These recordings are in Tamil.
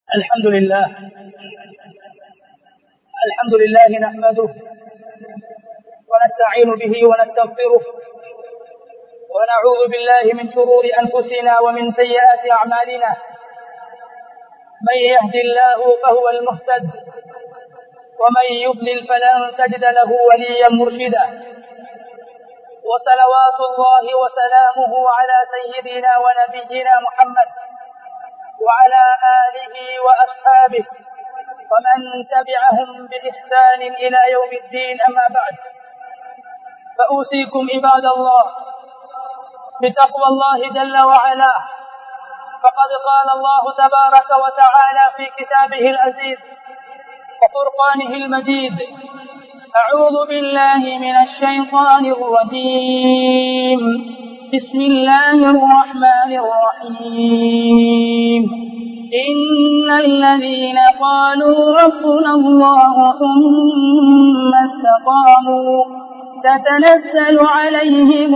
الحمد لله الحمد لله نحمده ونستعين به ونستغفره ونعوذ بالله من شرور أنفسنا ومن سيئات أعمالنا من يهد الله فهو المهتد ومن يضلل فلن تجد له وليا مرشدا وصلوات الله وسلامه على سيدنا ونبينا محمد وعلى آله وأصحابه ومن تبعهم بإحسان إلى يوم الدين أما بعد فأوصيكم عباد الله بتقوى الله جل وعلا فقد قال الله تبارك وتعالى في كتابه العزيز وفرقانه المجيد أعوذ بالله من الشيطان الرجيم بسم الله الرحمن الرحيم إن الذين قالوا ربنا الله ثم استقاموا تتنزل عليهم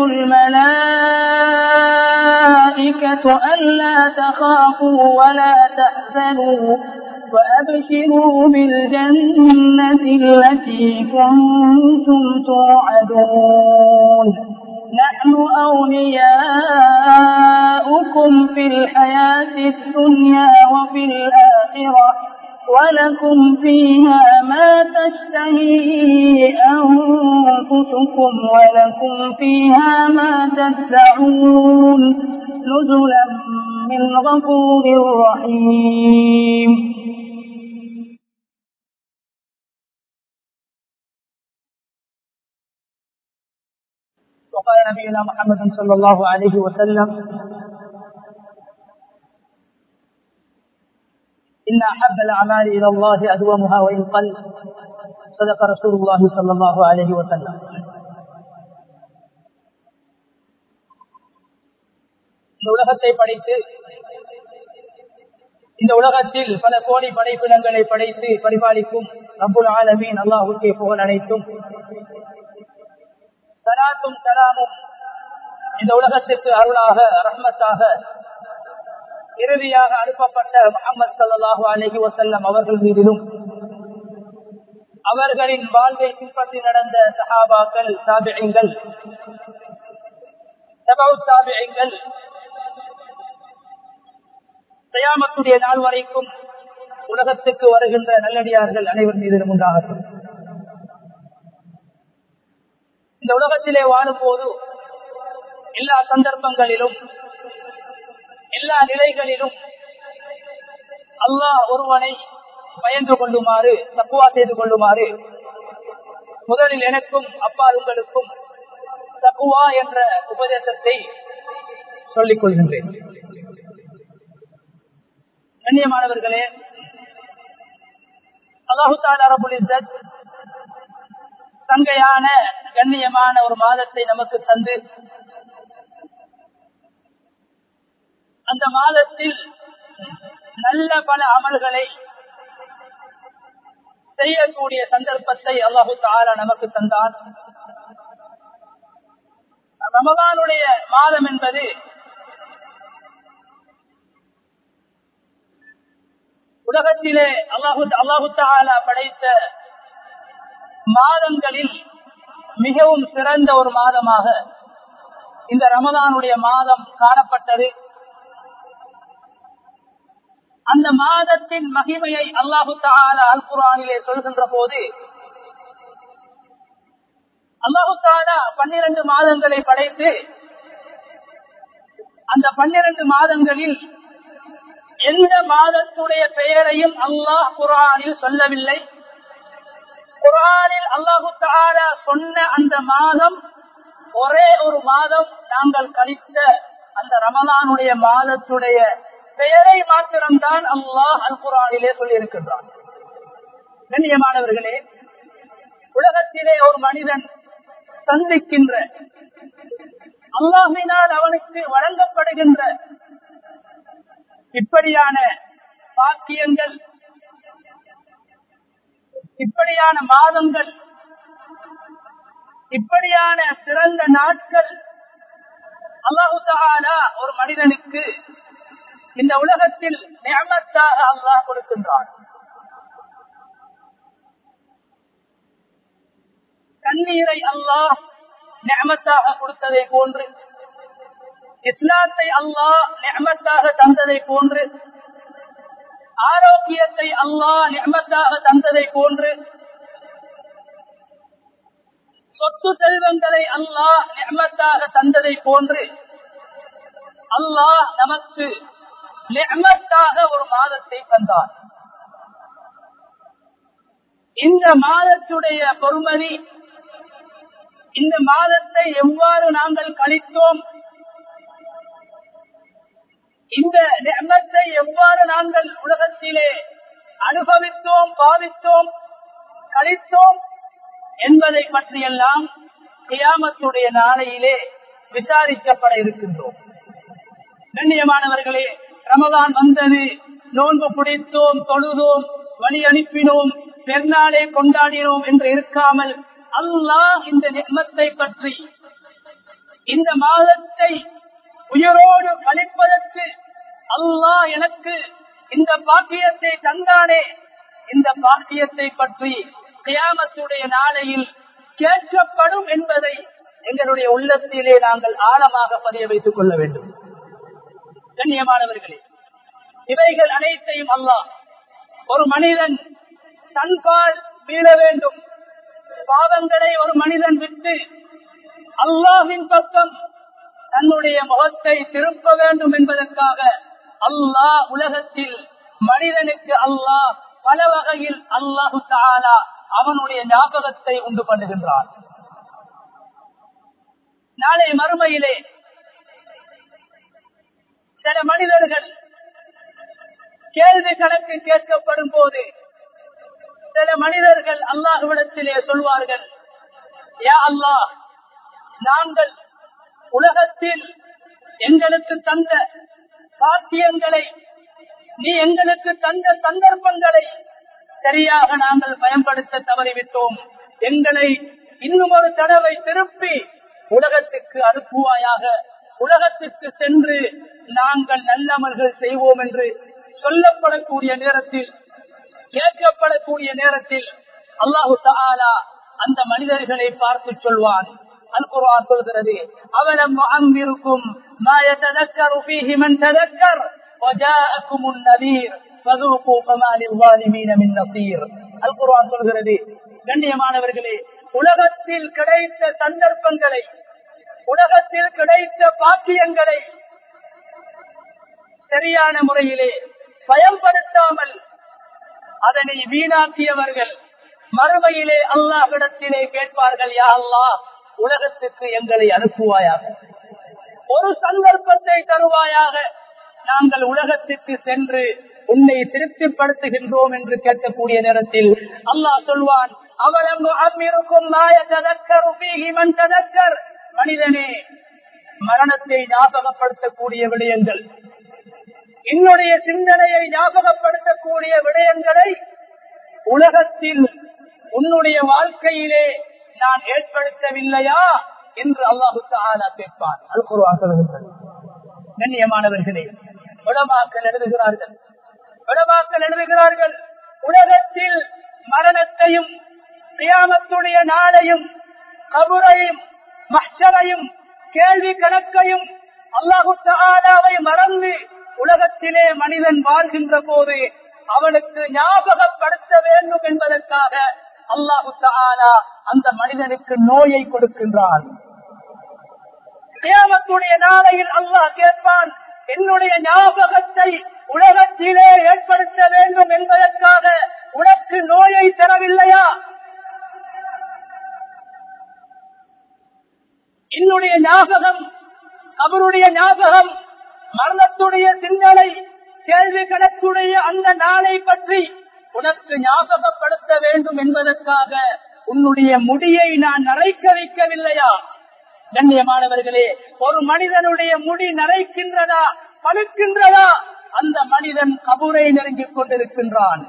الملائكة ألا تخافوا ولا تحزنوا وأبشروا بالجنة التي كنتم توعدون نحن أولياؤكم في الحياة الدنيا وفي الآخرة ولكم فيها ما تشتهي أنفسكم ولكم فيها ما تدعون نزلا من غفور رحيم وقال نبينا محمد صلى الله عليه وسلم إن أحب الأعمال إلى الله أدومها وإن قل صدق رسول الله صلى الله عليه وسلم இந்த உலகத்தை படைத்து இந்த உலகத்தில் பல கோடி படைப்பினங்களை படைத்து பரிபாலிக்கும் ரபுல் ஆலமீன் அல்லாஹுக்கே புகழ் அனைத்தும் சலாத்தும் சலாமும் இந்த உலகத்திற்கு அருளாக ரஹ்மத்தாக இறுதியாக அனுப்பப்பட்ட முகமது சல்லாஹூ அலஹி வசல்லம் அவர்கள் மீதிலும் அவர்களின் வாழ்வை பின்பற்றி நடந்த சஹாபாக்கள் தாபியங்கள் தாபியங்கள் தயாமத்துடைய நாள் வரைக்கும் உலகத்துக்கு வருகின்ற நல்லடியார்கள் அனைவர் மீதிலும் உண்டாகட்டும் இந்த உலகத்திலே வாழும் போது எல்லா சந்தர்ப்பங்களிலும் எல்லா நிலைகளிலும் அல்லாஹ் ஒருவனை பயந்து கொள்ளுமாறு தப்புவா செய்து கொள்ளுமாறு முதலில் எனக்கும் அப்பா உங்களுக்கும் தப்புவா என்ற உபதேசத்தை சொல்லிக் கொள்கின்றேன் கண்ணியமானவர்களே அல்லாஹு தாலா சங்கையான கண்ணியமான ஒரு மாதத்தை நமக்கு தந்து அந்த மாதத்தில் நல்ல பல அமல்களை செய்யக்கூடிய சந்தர்ப்பத்தை அல்லாஹு தாலா நமக்கு தந்தான் ரமதானுடைய மாதம் என்பது உலகத்திலே அல்லாஹு அல்லாஹு தாலா படைத்த மாதங்களில் மிகவும் சிறந்த ஒரு மாதமாக இந்த ரமதானுடைய மாதம் காணப்பட்டது அந்த மாதத்தின் மகிமையை அல்லாஹு தாலா அல் குரானிலே சொல்கின்ற போது அல்லாஹு தாலா பன்னிரண்டு மாதங்களை படைத்து அந்த பன்னிரண்டு மாதங்களில் எந்த மாதத்துடைய பெயரையும் அல்லாஹ் குரானில் சொல்லவில்லை குரானில் அல்லாஹு தாலா சொன்ன அந்த மாதம் ஒரே ஒரு மாதம் நாங்கள் கழித்த அந்த ரமலானுடைய மாதத்துடைய பெயரை மாத்திரம்தான் அல்லாஹ் அல் குரானிலே சொல்லியிருக்கின்றான் கண்ணியமானவர்களே உலகத்திலே ஒரு மனிதன் சந்திக்கின்ற அல்லாஹினால் அவனுக்கு வழங்கப்படுகின்ற இப்படியான பாக்கியங்கள் இப்படியான மாதங்கள் இப்படியான சிறந்த நாட்கள் அல்லாஹு தாலா ஒரு மனிதனுக்கு இந்த உலகத்தில் நியமத்தாக அல்லாஹ் கொடுக்கின்றான் கண்ணீரை அல்லாஹ் நியமத்தாக கொடுத்ததை போன்று இஸ்லாத்தை அல்லாஹ் நியமத்தாக தந்ததை போன்று ஆரோக்கியத்தை அல்லாஹ் நியமத்தாக தந்ததை போன்று சொத்து செல்வங்களை அல்லாஹ் நியமத்தாக தந்ததை போன்று அல்லாஹ் நமக்கு நியமத்தாக ஒரு மாதத்தை தந்தார் இந்த மாதத்துடைய பொறுமதி இந்த மாதத்தை எவ்வாறு நாங்கள் கழித்தோம் இந்த நியமத்தை எவ்வாறு நாங்கள் உலகத்திலே அனுபவித்தோம் பாவித்தோம் கழித்தோம் என்பதை பற்றியெல்லாம் கியாமத்துடைய நாளையிலே விசாரிக்கப்பட இருக்கின்றோம் கண்ணியமானவர்களே ரமதான் வந்தது நோன்பு பிடித்தோம் தொழுதோம் வழி அனுப்பினோம் பெருநாளே கொண்டாடினோம் என்று இருக்காமல் அல்லாஹ் இந்த நியமத்தை பற்றி இந்த மாதத்தை உயிரோடு கழிப்பதற்கு அல்லாஹ் எனக்கு இந்த பாக்கியத்தை தந்தானே இந்த பாக்கியத்தை பற்றி கியாமத்துடைய நாளையில் கேட்கப்படும் என்பதை எங்களுடைய உள்ளத்திலே நாங்கள் ஆழமாக பதிய வைத்துக் கொள்ள வேண்டும் கண்ணியமானவர்களே இவைகள் அனைத்தையும் அல்லாஹ் ஒரு மனிதன் தன்பால் மீள வேண்டும் பாவங்களை ஒரு மனிதன் விட்டு அல்லாஹின் பக்கம் தன்னுடைய முகத்தை திருப்ப வேண்டும் என்பதற்காக அல்லாஹ் உலகத்தில் மனிதனுக்கு அல்லாஹ் பல வகையில் அல்லாஹு தாலா அவனுடைய ஞாபகத்தை உண்டு பண்ணுகின்றான் நாளை மறுமையிலே சில மனிதர்கள் கேள்வி கணக்கு கேட்கப்படும் போது சில மனிதர்கள் அல்லாஹுவிடத்திலே சொல்வார்கள் யா அல்லாஹ் நாங்கள் உலகத்தில் எங்களுக்கு தந்த பாக்கியங்களை நீ எங்களுக்கு தந்த சந்தர்ப்பங்களை சரியாக நாங்கள் பயன்படுத்த தவறிவிட்டோம் எங்களை இன்னும் ஒரு தடவை திருப்பி உலகத்துக்கு அனுப்புவாயாக உலகத்துக்கு சென்று நாங்கள் நல்லமல்கள் செய்வோம் என்று சொல்லப்படக்கூடிய நேரத்தில் கேட்கப்படக்கூடிய நேரத்தில் அல்லாஹு தாலா அந்த மனிதர்களை பார்த்து சொல்வான் அல்குர்ஆன் சொல்கிறது அவலம் அங்கிருக்கும் ما يتذكر فيه من تذكر وجاءكم النذير فذوقوا فما للظالمين من نصير القرآن சொல்கிறது கண்ணியமானவர்களே உலகத்தில் கிடைத்த சந்தர்ப்பங்களை உலகத்தில் கிடைத்த பாக்கியங்களை சரியான முறையிலே பயன்படுத்தாமல் அதனை வீணாக்கியவர்கள் மறுமையிலே அல்லாஹிடத்திலே கேட்பார்கள் யா அல்லாஹ் உலகத்துக்கு எங்களை அனுப்புவாயாக ஒரு சந்தர்ப்பத்தை தருவாயாக நாங்கள் உலகத்துக்கு சென்று உன்னை திருப்திப்படுத்துகின்றோம் என்று கேட்கக்கூடிய நேரத்தில் அல்லாஹ் சொல்வான் அவலம் அம்மிருக்கும் நாய ததக்கர் மன் ததக்கர் மனிதனே மரணத்தை ஞாபகப்படுத்தக்கூடிய விடயங்கள் என்னுடைய சிந்தனையை ஞாபகப்படுத்தக்கூடிய விடயங்களை உலகத்தில் உன்னுடைய வாழ்க்கையிலே நான் ஏற்படுத்தவில்லையா என்று அல்லாஹு தாலா கேட்பான் அது சொல்கின்றது கண்ணியமானவர்களே உலமாக்கள் எழுதுகிறார்கள் உலமாக்கள் எழுதுகிறார்கள் உலகத்தில் மரணத்தையும் கியாமத்துடைய நாளையும் கபுரையும் மஷரையும் கேள்வி கணக்கையும் அல்லாஹு தாலாவை மறந்து உலகத்திலே மனிதன் வாழ்கின்ற போது அவனுக்கு ஞாபகப்படுத்த வேண்டும் என்பதற்காக அல்லாஹு தாலா அந்த மனிதனுக்கு நோயை கொடுக்கின்றான் கியாமத்துடைய நாளையில் அல்லாஹ் கேட்பான் என்னுடைய ஞாபகத்தை உலகத்திலே ஏற்படுத்த வேண்டும் என்பதற்காக உனக்கு நோயை தரவில்லையா என்னுடைய ஞாபகம் அவருடைய ஞாபகம் மரணத்துடைய சிந்தனை கேள்வி கணக்குடைய அந்த நாளை பற்றி உனக்கு ஞாபகப்படுத்த வேண்டும் என்பதற்காக உன்னுடைய முடியை நான் நரைக்க வைக்கவில்லையா கண்ணியமானவர்களே ஒரு மனிதனுடைய முடி நரைக்கின்றதா பழுக்கின்றதா அந்த மனிதன் கபூரை நெருங்கிக் கொண்டிருக்கின்றான்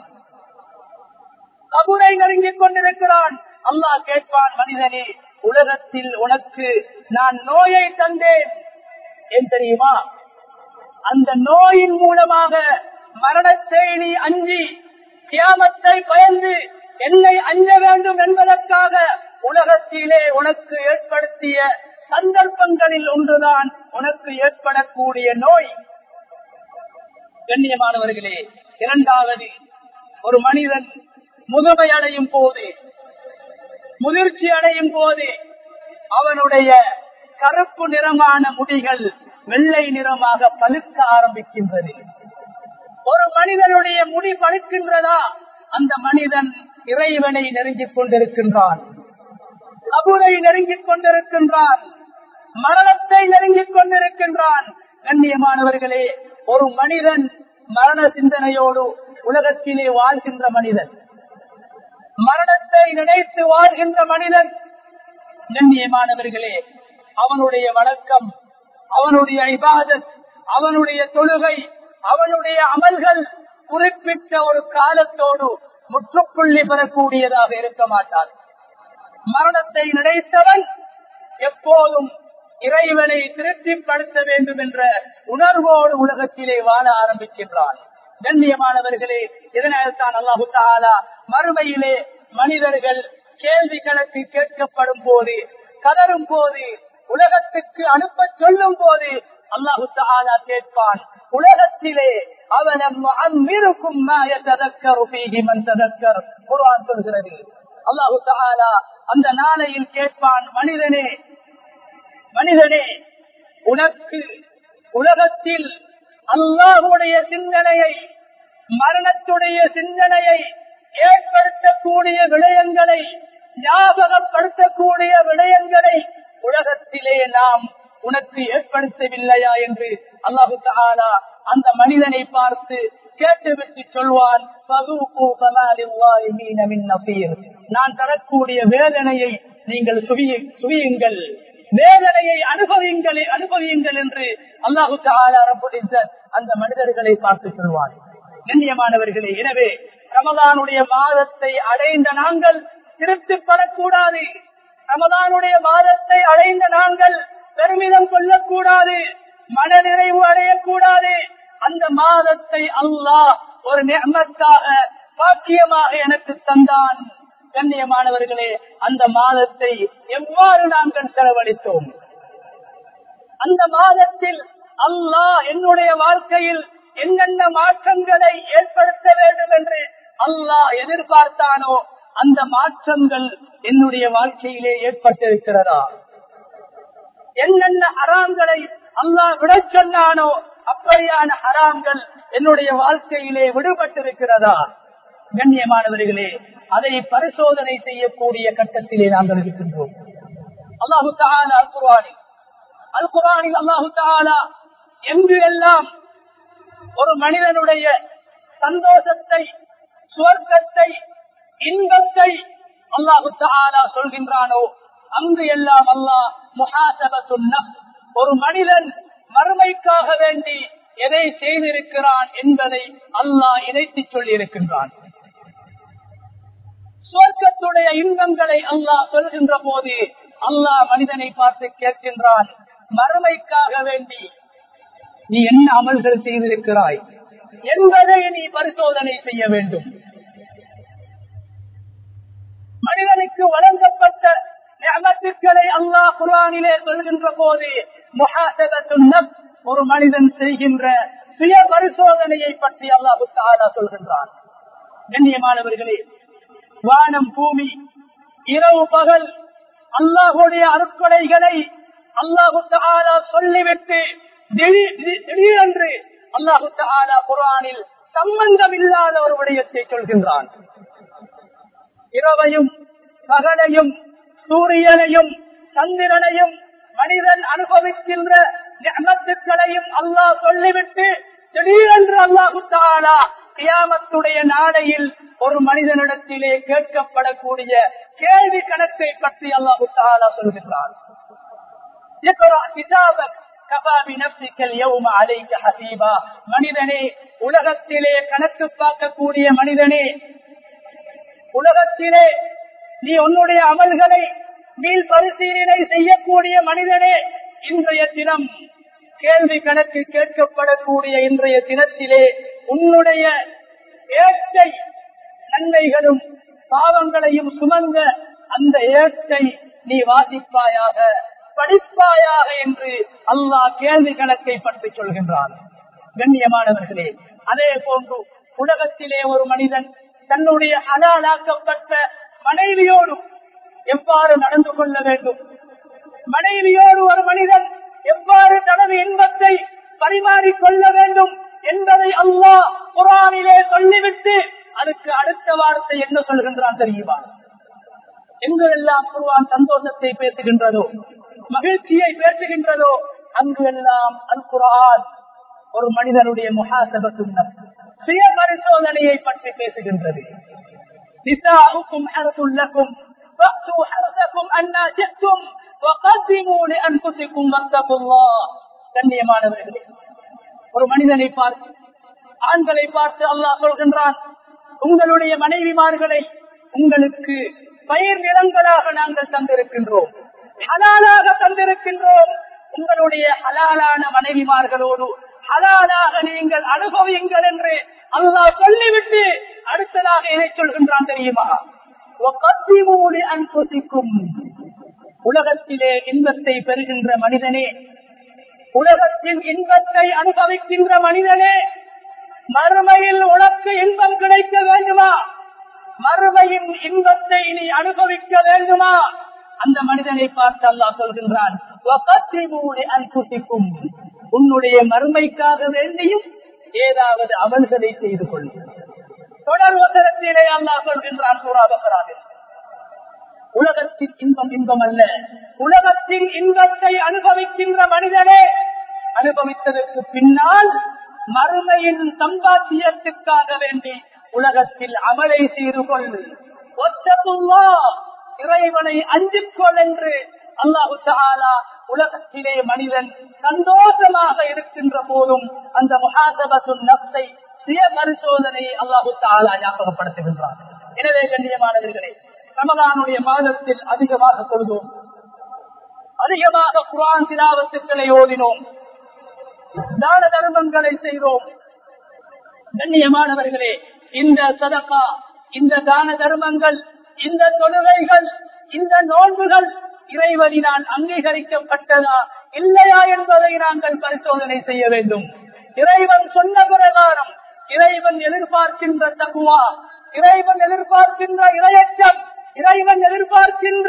கபூரை நெருங்கிக் கொண்டிருக்கிறான் அல்லாஹ் கேட்பான் மனிதனே உலகத்தில் உனக்கு நான் நோயை தந்தேன் ஏன் தெரியுமா அந்த நோயின் மூலமாக மரணத்தை நீ அஞ்சி கியாமத்தை பயந்து என்னை அஞ்ச வேண்டும் என்பதற்காக உலகத்திலே உனக்கு ஏற்படுத்திய சந்தர்ப்பங்களில் ஒன்றுதான் உனக்கு ஏற்படக்கூடிய நோய் கண்ணியமானவர்களே இரண்டாவது ஒரு மனிதன் முதுமை அடையும் போது முதிர்ச்சி அடையும் போது அவனுடைய கருப்பு நிறமான முடிகள் வெள்ளை நிறமாக பழுக்க ஆரம்பிக்கின்றது ஒரு மனிதனுடைய முடி பழுக்கின்றதா அந்த மனிதன் இறைவனை நெருங்கிக் கொண்டிருக்கின்றான் கபூரை நெருங்கிக் கொண்டிருக்கின்றான் மரணத்தை நெருங்கிக் கொண்டிருக்கின்றான் கண்ணியமானவர்களே ஒரு மனிதன் மரண சிந்தனையோடு உலகத்திலே வாழ்கின்ற மனிதன் மரணத்தை நினைத்து வாழ்கின்ற மனிதன் கண்ணியமானவர்களே அவனுடைய வணக்கம் அவனுடைய இபாதத் அவனுடைய தொழுகை அவனுடைய அமல்கள் குறிப்பிட்ட ஒரு காலத்தோடு முற்றுப்புள்ளி பெறக்கூடியதாக இருக்க மாட்டார் மரணத்தை நினைத்தவன் எப்போதும் இறைவனை திருப்திப்படுத்த வேண்டும் என்ற உணர்வோடு உலகத்திலே வாழ ஆரம்பிக்கின்றான் கண்ணியமானவர்களே இதனால் தான் அல்லாஹு தாலா மறுமையிலே மனிதர்கள் கேள்வி கணக்கு கேட்கப்படும் போது கதரும் போது உலகத்துக்கு அனுப்ப சொல்லும் போது அல்லாஹு தாலா கேட்பான் உலகத்திலே அவனம் அம்மிருக்கும் குர்ஆன் சொல்கிறது அல்லாஹு தாலா அந்த நாளையில் கேட்பான் மனிதனே மனிதனே உனக்கு உலகத்தில் அல்லாஹுடைய சிந்தனையை மரணத்துடைய சிந்தனையை ஏற்படுத்தக்கூடிய விடயங்களை ஞாபகப்படுத்தக்கூடிய விடயங்களை உலகத்திலே நாம் உனக்கு ஏற்படுத்தவில்லையா என்று அல்லாஹு தஆலா அந்த மனிதனை பார்த்து கேட்டுவிட்டு சொல்வான் "ஃபதூகு ஃபமா லில்லாஹிமீன மின் நஸீர்." நான் தரக்கூடிய வேதனையை நீங்கள் சுவிய- சுவியுங்கள் வேதனையை அனுபவியுங்கள் அனுபவியுங்கள் என்று அல்லாஹு தஆலா ரப்புல் இஸ்ஸத் அந்த மனிதர்களை பார்த்து சொல்வான் கண்ணியமானவர்களே எனவே ரமதானுடைய மாதத்தை அடைந்த நாங்கள் திருப்தி பெறக்கூடாது ரமதானுடைய மாதத்தை அடைந்த நாங்கள் பெருமிதம் கொள்ளக்கூடாது மனநிறைவு அடையக்கூடாது அந்த மாதத்தை அல்லாஹ் ஒரு நியமத்தாக பாக்கியமாக எனக்கு தந்தான் கண்ணியமானவர்களே அந்த மாதத்தை எவ்வாறு நாங்கள் செலவழித்தோம் அந்த மாதத்தில் அல்லாஹ் என்னுடைய வாழ்க்கையில் என்னென்ன மாற்றங்களை ஏற்படுத்த வேண்டும் என்று அல்லாஹ் எதிர்பார்த்தானோ அந்த மாற்றங்கள் என்னுடைய வாழ்க்கையிலே ஏற்பட்டிருக்கிறதா என்னென்ன ஹராம்களை அல்லாஹ் விடச் சொன்னானோ அப்படியான ஹராம்கள் என்னுடைய வாழ்க்கையிலே விடுபட்டிருக்கிறதா கண்ணியமானவர்களே அதை பரிசோதனை செய்யக்கூடிய கட்டத்திலே நாங்கள் இருக்கின்றோம் அல்லாஹு தாலா அல் குர்ஆனில் அல் குர்ஆனில் அல்லாஹு தாலா எங்கு எல்லாம் ஒரு மனிதனுடைய சந்தோஷத்தை சுவர்க்கத்தை இன்பத்தை அல்லாஹு தாலா சொல்கின்றானோ அங்கு எல்லாம் அல்லாஹ் முஹாசபத்துன் நஃப்ஸ். ஒரு மனிதன் மறுமைக்காக வேண்டி எதை செய்திருக்கிறான் என்பதை அல்லாஹ் இணைத்து சொல்லி இருக்கின்றான் சுவர்க்கத்துடைய இன்பங்களை அல்லாஹ் சொல்கின்ற போது அல்லாஹ் மனிதனை பார்த்து கேட்கின்றான் மறுமைக்காக வேண்டி நீ என்ன அமல்கள் செய்திருக்கிறாய் என்பதை நீ பரிசோதனை செய்ய வேண்டும் மனிதனுக்கு வழங்கப்பட்ட நியமத்துக்களை அல்லாஹ் குரானிலே சொல்கின்ற போது முஹாசபத்துன் நஃப்ஸ், ஒரு மனிதன் செய்கின்ற சுய பரிசோதனையை பற்றி அல்லாஹு தாலா சொல்கின்றான் கண்ணியமானவர்களே வானம் பூமி இரவு பகல் அல்லாஹுடைய அருட்கொலைகளை அல்லாஹு தாலா சொல்லிவிட்டு திடீர் திடீர் திடீரென்று அல்லாஹு தாலா குரானில் சம்பந்தம் இல்லாத ஒரு விடயத்தை சொல்கின்றான் இரவையும் பகலையும் சூரியனையும் சந்திரனையும் மனிதன் அனுபவிக்கின்ற நியமத்துக்களையும் அல்லாஹ் சொல்லிவிட்டு திடீரென்று அல்லாஹு தாலா கியாமத்துடைய நாளையில் ஒரு மனிதனிடத்திலே கேட்கப்படக்கூடிய கேள்வி கணக்கை பற்றி அல்லாஹு தாலா சொல்கின்றான் اقرأ كتابك كفى بنفسك اليوم عليك حسيبا மனிதனே உலகத்திலே கணக்கு பார்க்கக்கூடிய மனிதனே உலகத்திலே நீ உன்னுடைய அமல்களை மீள் பரிசீலனை செய்யக்கூடிய மனிதனே இன்றைய தினம் கேள்வி கணக்கு கேட்கப்படக்கூடிய இன்றைய தினத்திலே உன்னுடைய ஏற்றை நன்மைகளும் பாவங்களையும் சுமந்த அந்த ஏற்றை நீ வாசிப்பாயாக படிப்பாயாக என்று அல்லாஹ் கேள்வி கணக்கை பற்றி சொல்கின்றான் கண்ணியமானவர்களே அதே போன்று உலகத்திலே ஒரு மனிதன் தன்னுடைய அலாலாக்கப்பட்ட மனைவியோடு எவ்வாறு நடந்து கொள்ள வேண்டும் மனைவியோடு ஒரு மனிதன் எவ்வாறு தனது இன்பத்தை பரிமாறிக் கொள்ள வேண்டும் என்பதை அல்லாஹ் குரானிலே சொல்லிவிட்டு அதுக்கு அடுத்த வார்த்தை என்ன சொல்கின்றான் தெரியுமா எங்கெல்லாம் குருவான் சந்தோஷத்தை பேசுகின்றதோ மகிழ்ச்சியை பேசுகின்றதோ அங்கு எல்லாம் அல் குரான் ஒரு மனிதனுடைய முகாசபத்து சுய பரிசோதனையை பற்றி பேசுகின்றது நிசாவுக்கும் அரசுள்ளக்கும் حرثكم أن جئتم وقدموا لأنفسكم واتقوا الله கண்ணியமானவர்களே ஒரு மனிதனை பார்த்து ஆண்களை பார்த்து அல்லாஹ் சொல்கின்றான் உங்களுடைய மனைவிமார்களை உங்களுக்கு பயிர் நிலங்களாக நாங்கள் தந்திருக்கின்றோம் ஹலாலாக தந்திருக்கின்றோம் உங்களுடைய ஹலாலான மனைவிமார்களோடு ஹலாலாக நீங்கள் அனுபவியுங்கள் என்று அல்லாஹ் சொல்லிவிட்டு அடுத்ததாக எதை சொல்கின்றான் தெரியுமா உலகத்திலே இன்பத்தை பெறுகின்ற மனிதனே உலகத்தின் இன்பத்தை அனுபவிக்கின்ற மனிதனே மறுமையில் உனக்கு இன்பம் கிடைக்க வேண்டுமா மறுமையின் இன்பத்தை நீ அனுபவிக்க வேண்டுமா அந்த மனிதனை பார்த்து அல்லா சொல்கின்றான் உன்னுடைய மறுமைக்காக வேண்டியும் ஏதாவது அமல்களை செய்து கொள்ளும் தொடர் வசனத்திலே அல்லா சொல்கின்றான் சூறாபகராக உலகத்தின் இன்பம் இன்பம் அல்ல உலகத்தின் இன்பத்தை அனுபவிக்கின்ற மனிதனே அனுபவித்ததற்கு பின்னால் மறுமையின் சம்பாத்தியத்துக்காக வேண்டி உலகத்தில் அமலை செய்து கொள்ளு ஒத்தத்துள்ளா இறைவனை அஞ்சிக்கொள் என்று அல்லாஹு தாலா உலகத்திலே மனிதன் சந்தோஷமாக இருக்கின்ற போதும் அந்த முகாசபத்து நப்தை சுய பரிசோதனையை அல்லாஹு தாலா ஞாபகப்படுத்துகின்றார் எனவே கண்ணியமானவர்களே ரமதானுடைய மாதத்தில் அதிகமாக தொழுதோம் அதிகமாக குரான் திராவத்துக்களை ஓதினோம் தான தர்மங்களை செய்தோம் கண்ணியமானவர்களே இந்த சதக்கா இந்த தான தர்மங்கள் இந்த தொழுகைகள் இந்த நோன்புகள் இறைவனினால் அங்கீகரிக்கப்பட்டதா இல்லையா என்பதை நாங்கள் பரிசோதனை செய்ய வேண்டும் இறைவன் சொன்ன பிரகாரம் இறைவன் எதிர்பார்க்கின்ற தகுவா இறைவன் எதிர்பார்க்கின்ற இரையச்சம் இறைவன் எதிர்பார்க்கின்ற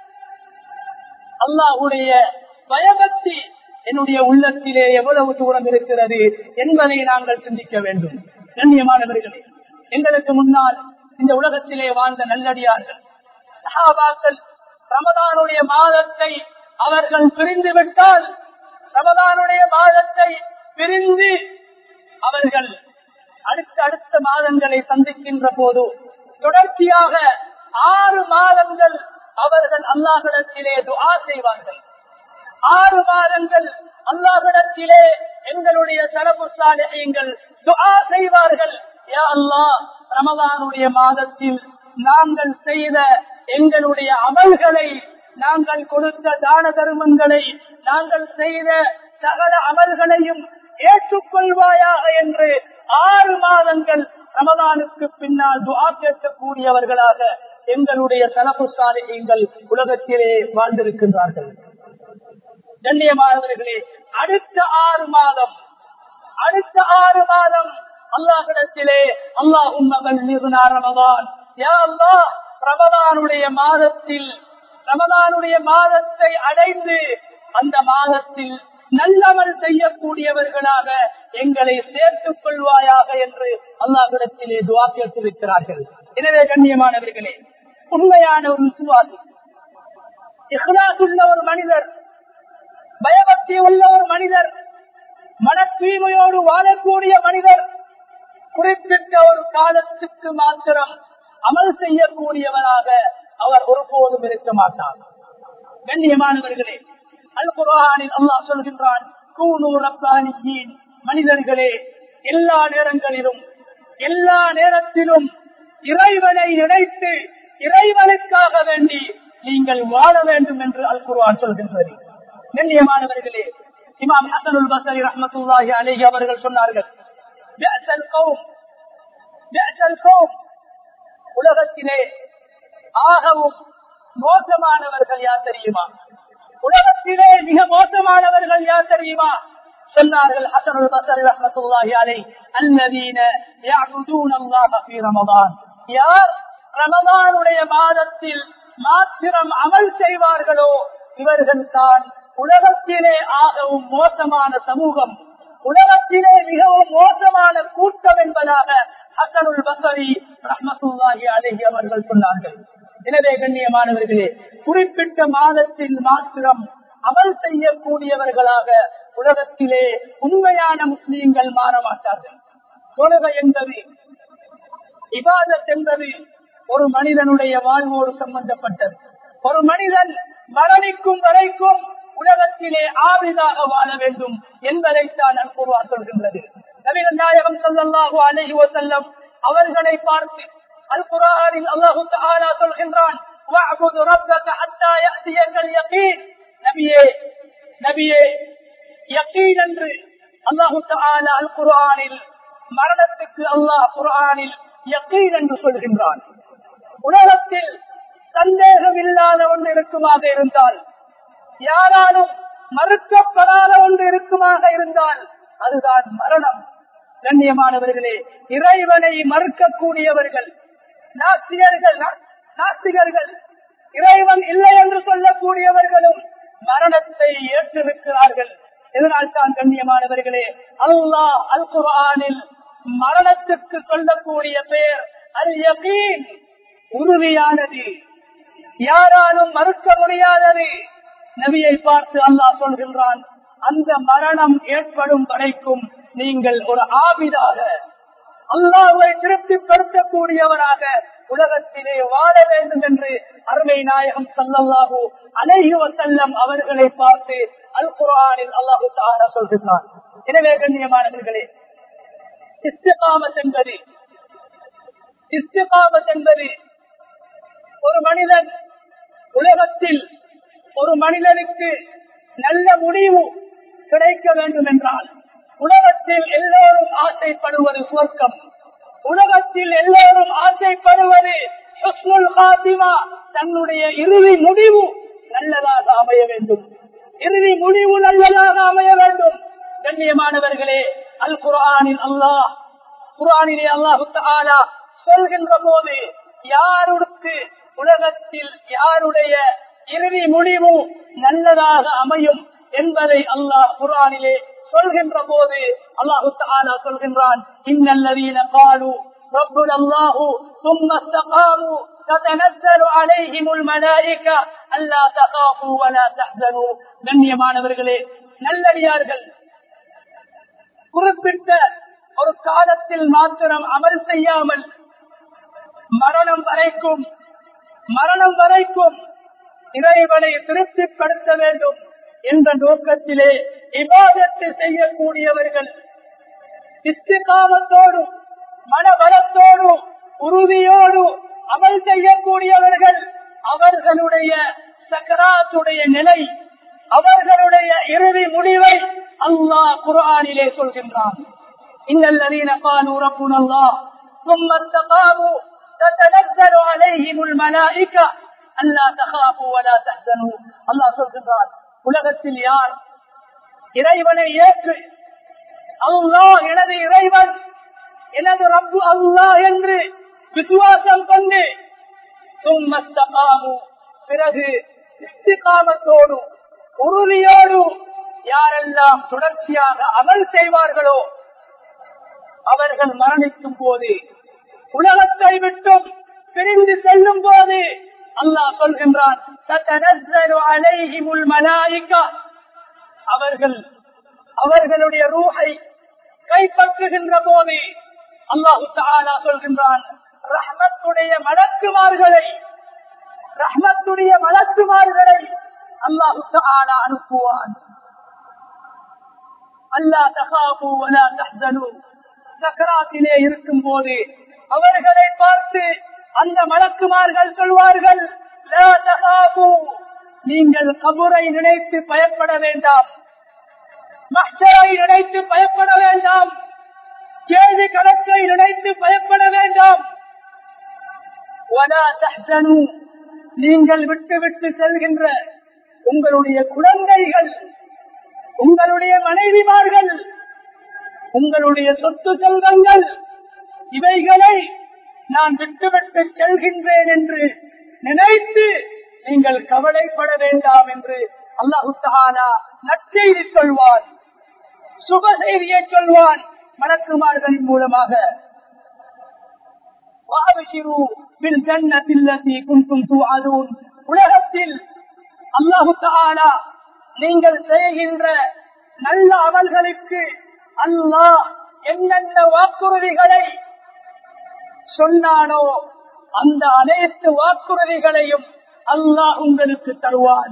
அல்லாஹுடைய பயபக்தி என்னுடைய உள்ளத்திலே எவ்வளவு தூரம் இருக்கிறது என்பதை நாங்கள் சிந்திக்க வேண்டும் கண்ணியமானவர்களே எங்களுக்கு முன்னால் இந்த உலகத்திலே வாழ்ந்த நல்லடியார்கள் சஹாபாக்கள் ரமதானுடைய மாதத்தை அவர்கள் பிரிந்து விட்டால் ரமதானுடைய மாதத்தை பிரிந்து அவர்கள் அடுத்த அடுத்த மாதங்களை சந்திக்கின்ற போது தொடர்ச்சியாக ஆறு மாதங்கள் அவர்கள் அல்லாஹிடத்திலே துஆ செய்வார்கள் ஆறு மாதங்கள் அல்லாஹிடத்திலே எங்களுடைய சரபு சாலைகள் துஆ செய்வார்கள் யா அல்லாஹ் ரமதானுடைய மாதத்தில் நாங்கள் செய்த எங்களுடைய அமல்களை நாங்கள் கொடுத்த தான தர்மங்களை நாங்கள் செய்த சகல அமல்களையும் ஏற்றுக்கொள்வாயாக என்று ஆறு மாதங்கள் ரமதானுக்கு பின்னால் துஆ கேட்கக்கூடியவர்களாக எங்களுடைய சலப்பு சாலைகள் உலகத்திலே வாழ்ந்திருக்கின்றார்கள் கண்ணியமானவர்களே அடுத்த ஆறு மாதம் அடுத்த ஆறு மாதம் அல்லாஹிடத்திலே அல்லாஹும் மகன் ரமதான் யா அல்லாஹ் ரமதானுடைய மாதத்தில் ரமதானுடைய மாதத்தை அடைந்து அந்த மாதத்தில் நல்லமல் செய்யக்கூடியவர்களாக எங்களை சேர்த்துக் கொள்வாயாக என்று அல்லாஹிடத்திலே துவா கேட்டிருக்கிறார்கள் எனவே கண்ணியமானவர்களே உண்மையான ஒரு விசுவாசி இஹ்லாஸ் உள்ள ஒரு மனிதர் பயபக்தி உள்ள ஒரு மனிதர் மன தூய்மையோடு வாழக்கூடிய மனிதர் குறிப்பிட்ட ஒரு காலத்துக்கு மாத்திரம் அமல் செய்யக்கூடியவராக அவர் ஒருபோதும் இருக்க மாட்டார் கண்ணியமானவர்களே அல் குரானில் அல்லாஹ் சொல்கின்றான் கூனு ரப்பானியின் மனிதர்களே எல்லா நேரங்களிலும் எல்லா நேரத்திலும் இறைவனை நினைத்து இறைவனுக்காக வேண்டி நீங்கள் வாழ வேண்டும் என்று அல் குர்ஆன் சொல்கின்றது கண்ணியமானவர்களே இமாம் ஹசனுல் பசரி ரஹமத்துல்லாஹி அலைஹி அவர்கள் சொன்னார்கள் பிஅஸல் கௌம் பிஅஸல் கௌம் உலகத்திலே ஆகவும் மோசமானவர்கள் யார் தெரியுமா உலகத்திலே மிக மோசமானவர்கள் யார் தெரியுமா சொன்னார்கள் ஹசனுல் பசரி ரஹமத்துல்லாஹி அலைஹி அல்லதீன يعبدون الله في رمضان யார் ரமதானுடைய மாதத்தில் மாத்திரம் அமல் செய்வார்களோ இவர்கள் தான் உலகத்திலே ஆகவும் மோசமான சமூகம் உலகத்திலே மிகவும் மோசமான கூட்டம் என்பதாக ஹசனுல் பசரி ரஹமத்துல்லாஹி அலைஹி அவர்கள் சொன்னார்கள் எனவே கண்ணியமானவர்களே குறிப்பிட்ட மாதத்தில் மாத்திரம் அமல் செய்யக்கூடியவர்களாக உலகத்திலே உண்மையான முஸ்லீம்கள் மாற மாட்டார்கள் தொழுகை என்பது இபாதத் என்பது ஒரு மனிதனுடைய வாழ்வோடு சம்பந்தப்பட்டது ஒரு மனிதன் மரணிக்கும் வரைக்கும் உலகத்திலே ஆவிதாக வாழ வேண்டும் என்பதைத்தான் அல்குர்வா சொல்கின்றது நபிகள் நாயகம் ஸல்லல்லாஹு அலைஹி வஸல்லம் அவர்களை பார்த்து அல் குர்ஆனில் அல்லாஹ் தஆலா சொல்கின்றான் வஅபுது ரப்பக ஹத்தா யஅதியக்கல் யகீன் நபியே நபியே யகீன் என்று அல்லாஹ் தஆலா அல் குர்ஆனில் மரணத்துக்கு அல்லாஹ் குர்ஆனில் யகீன் என்று சொல்கின்றான் உலகத்தில் சந்தேகம் இல்லாத ஒன்று இருக்குமாக இருந்தால் யாராலும் மறுக்கப்படாத ஒன்று இருக்குமாக இருந்தால் அதுதான் மரணம் கண்ணியமானவர்களே இறைவனை மறுக்கக்கூடியவர்கள் நாஸ்திகர்கள் நாஸ்திகர்கள் இறைவன் இல்லை என்று சொல்லக்கூடியவர்களும் மரணத்தை ஏற்றிருக்கிறார்கள் இதனால் தான் கண்ணியமானவர்களே அல்லாஹ் அல் குர்ஆனில் மரணத்துக்கு சொல்லக்கூடிய பெயர் அல் யகீன் உறுதியானது யாராலும் மறுக்க முடியாதது நபியை பார்த்து அல்லாஹ் சொல்கின்றான் அந்த மரணம் ஏற்படும் வரைக்கும் நீங்கள் ஒரு ஆபிதாக அல்லாஹை திருப்திப்படுத்தக்கூடியவராக உலகத்திலே வாழ வேண்டும் என்று அருமை நாயகம் சல்லல்லாஹு அலைஹி வசல்லம் அவர்களை பார்த்து அல் குரானில் அல்லாஹு தாரா சொல்கிறான் எனவே கண்ணியமானவர்களே இஸ்திகாமத் என்பது இஸ்திகாமத் என்பது ஒரு மனிதன் உலகத்தில் ஒரு மனிதனுக்கு நல்ல முடிவு கிடைக்க வேண்டும் என்றால் உலகத்தில் எல்லோரும் ஆசைப்படுவது சுவர்க்கம் உலகத்தில் எல்லோரும் ஆசைப்படுவது ஹுஸ்னுல் காத்திமா தன்னுடைய இறுதி முடிவு நல்லதாக அமைய வேண்டும் இறுதி முடிவு நல்லதாக அமைய வேண்டும் கண்ணியமானவர்களே அல் குரானில் அல்லாஹ் குரானிலே அல்லாஹு தாலா சொல்கின்ற போது யாருக்கு உலகத்தில் யாருடைய இறுதி முடிவு நல்லதாக அமையும் என்பதை அல்லாஹ் குரானிலே சொல்கின்ற போது அல்லாஹு தாலா சொல்கின்றான் இன்னல்லவீன காலு ربنا الله ثم استقاموا تتنزل عليهم الملائكة ألا تخافوا ولا تحزنوا கண்ணியமானவர்களே நல்லடியார்கள் குறிப்பிட்ட ஒரு காலத்தில் மாத்திரம் அமல் செய்யாமல் மரணம் வரைக்கும் மரணம் வரைக்கும் இறைவனை திருப்திப்படுத்த வேண்டும் என்ற நோக்கத்திலே இபாதத்தை செய்யக்கூடியவர்கள் இஸ்திகாமத்தோடு மனபலத்தோடு உறுதியோடு அமல் செய்யக்கூடியவர்கள் அவர்களுடைய சக்கராத்துடைய நிலை அவர்களுடைய இறுதி முடிவை அல்லாஹ் குரானிலே சொல்கின்றான் இன்னல்லதீன قالوا ربنا الله ثم استقاموا تتنزل عليهم الملائكة ألا تخافوا ولا تحزنوا الله சொல்கின்றான் உலகத்தில் யார் இறைவனை ஏற்று அல்லாஹ் எனது இறைவன் எனது ரப்பு அல்லாஹ் என்று விசுவாசம் கொண்டு சும்மஸ்தகாமு பிறகு இஸ்திகாமத்தோடு உறுதியோடு யாரெல்லாம் தொடர்ச்சியாக அமல் செய்வார்களோ அவர்கள் மரணிக்கும் போது உலகத்தை விட்டும் பிரிந்து செல்லும் போது அல்லாஹ் சொல்கின்றான் அவர்கள் அவர்களுடைய ரூஹை கைப்பற்றுகின்ற போது அல்லாஹு தாலா சொல்கின்றான் ரஹ்மத்துடைய மலக்குமார்களை ரஹ்மத்துடைய மலக்குமார்களை அல்லாஹு தாலா அனுப்புவான் அல்லா தகாபு வலா தஹ்சனு சக்கராத்திலே இருக்கும் போது அவர்களை பார்த்து அந்த மலக்குமார்கள் சொல்வார்கள் லா தகாபு நீங்கள் கபுரை நினைத்து பயப்பட வேண்டாம் மஷரை நினைத்து பயப்பட வேண்டாம் கேள்வி கணக்கை நினைத்து பயப்பட வேண்டாம் நீங்கள் விட்டு விட்டு செல்கின்ற உங்களுடைய குழந்தைகள் உங்களுடைய மனைவிமார்கள் உங்களுடைய சொத்து செல்வங்கள் இவைகளை நான் விட்டுவிட்டு செல்கின்றேன் என்று நினைத்து நீங்கள் கவலைப்பட வேண்டாம் என்று அல்லாஹு தஆலா நற்செய்தி சொல்வான் சுப செய்தியை சொல்வான் மலக்குமார்களின் மூலமாக உலகத்தில் அல்லாஹு தஆலா நீங்கள் செய்கின்ற நல்ல அமல்களுக்கு அல்லாஹ் என்னென்ன வாக்குறுதிகளை சொன்னானோ அந்த அனைத்து வாக்குறுதிகளையும் அல்லாஹ் உங்களுக்கு தருவான்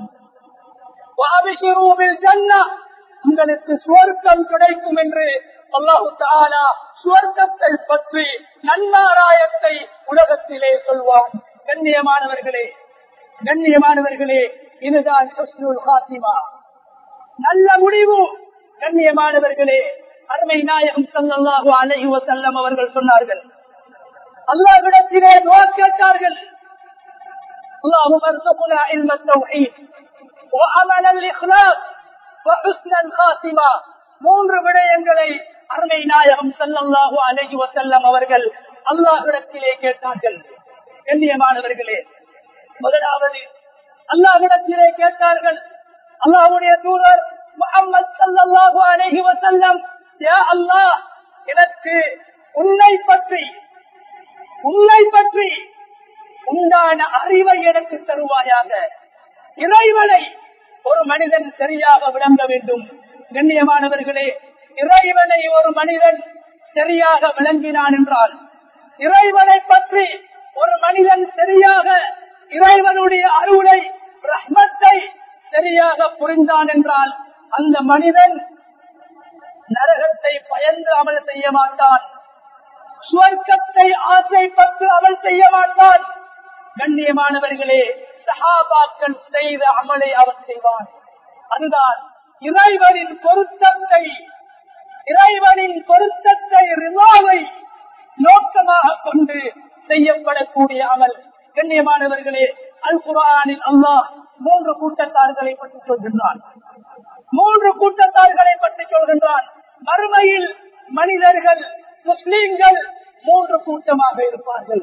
உங்களுக்கு சுவர்க்கம் கிடைக்கும் என்று அல்லாஹு தாலா சுவர்க்கத்தை பற்றி நன்மாராயத்தை உலகத்திலே சொல்வான் கண்ணியமானவர்களே கண்ணியமானவர்களே இதுதான் ஹாத்திமா நல்ல முடிவு கண்ணியமானவர்களே அருமை நாயகம் சல்லாஹு அலைஹி வசல்லம் அவர்கள் சொன்னார்கள் அல்லாஹ்விடத்திலே துவா கேட்டார்கள் اللهم ارزقنا علم التوحيد وعمل الاخلاص وحسن الخاتمه மூன்று விடயங்களை அருமை நாயகம் சல்லல்லாஹு அலைஹி வசல்லம் அவர்கள் அல்லாஹ்விடத்திலே கேட்டார்கள் கண்ணியமானவர்களே முதலாவது அல்லாஹ்விடத்திலே கேட்டார்கள் அல்லாஹ்வுடைய தூதர் முகமது சல்லல்லாஹு அலைஹி வசல்லம் யா அல்லாஹ் எனக்கு உன்னை பற்றி உன்னை பற்றி உண்டான அறிவை எனக்கு தருவாயாக இறைவனை ஒரு மனிதன் சரியாக விளங்க வேண்டும் கண்ணியமானவர்களே இறைவனை ஒரு மனிதன் சரியாக விளங்கினான் என்றால் இறைவனை பற்றி ஒரு மனிதன் சரியாக இறைவனுடைய அருளை ரஹ்மத்தை சரியாக புரிந்தான் என்றால் அந்த மனிதன் நரகத்தை பயந்து அமல் செய்ய மாட்டான் சுவர்க்கத்தை ஆசைப்பட்டு அமல் செய்ய மாட்டான் கண்ணியமானவர்களே சஹாபாக்கள் செய்த அமலை அவர் செய்வான் அதுதான் இறைவனின் பொருத்தத்தை இறைவனின் பொருத்தத்தை ரிவாவை நோக்கமாக கொண்டு செய்யப்படக்கூடிய அமல் கண்ணியமானவர்களே அல் குரானில் அல்லாஹ் மூன்று கூட்டத்தார்களை பற்றி சொல்கின்றான் மூன்று கூட்டத்தார்களை பற்றி சொல்கின்றான் மறுமையில் மனிதர்கள் முஸ்லிம்கள் மூன்று கூட்டமாக இருப்பார்கள்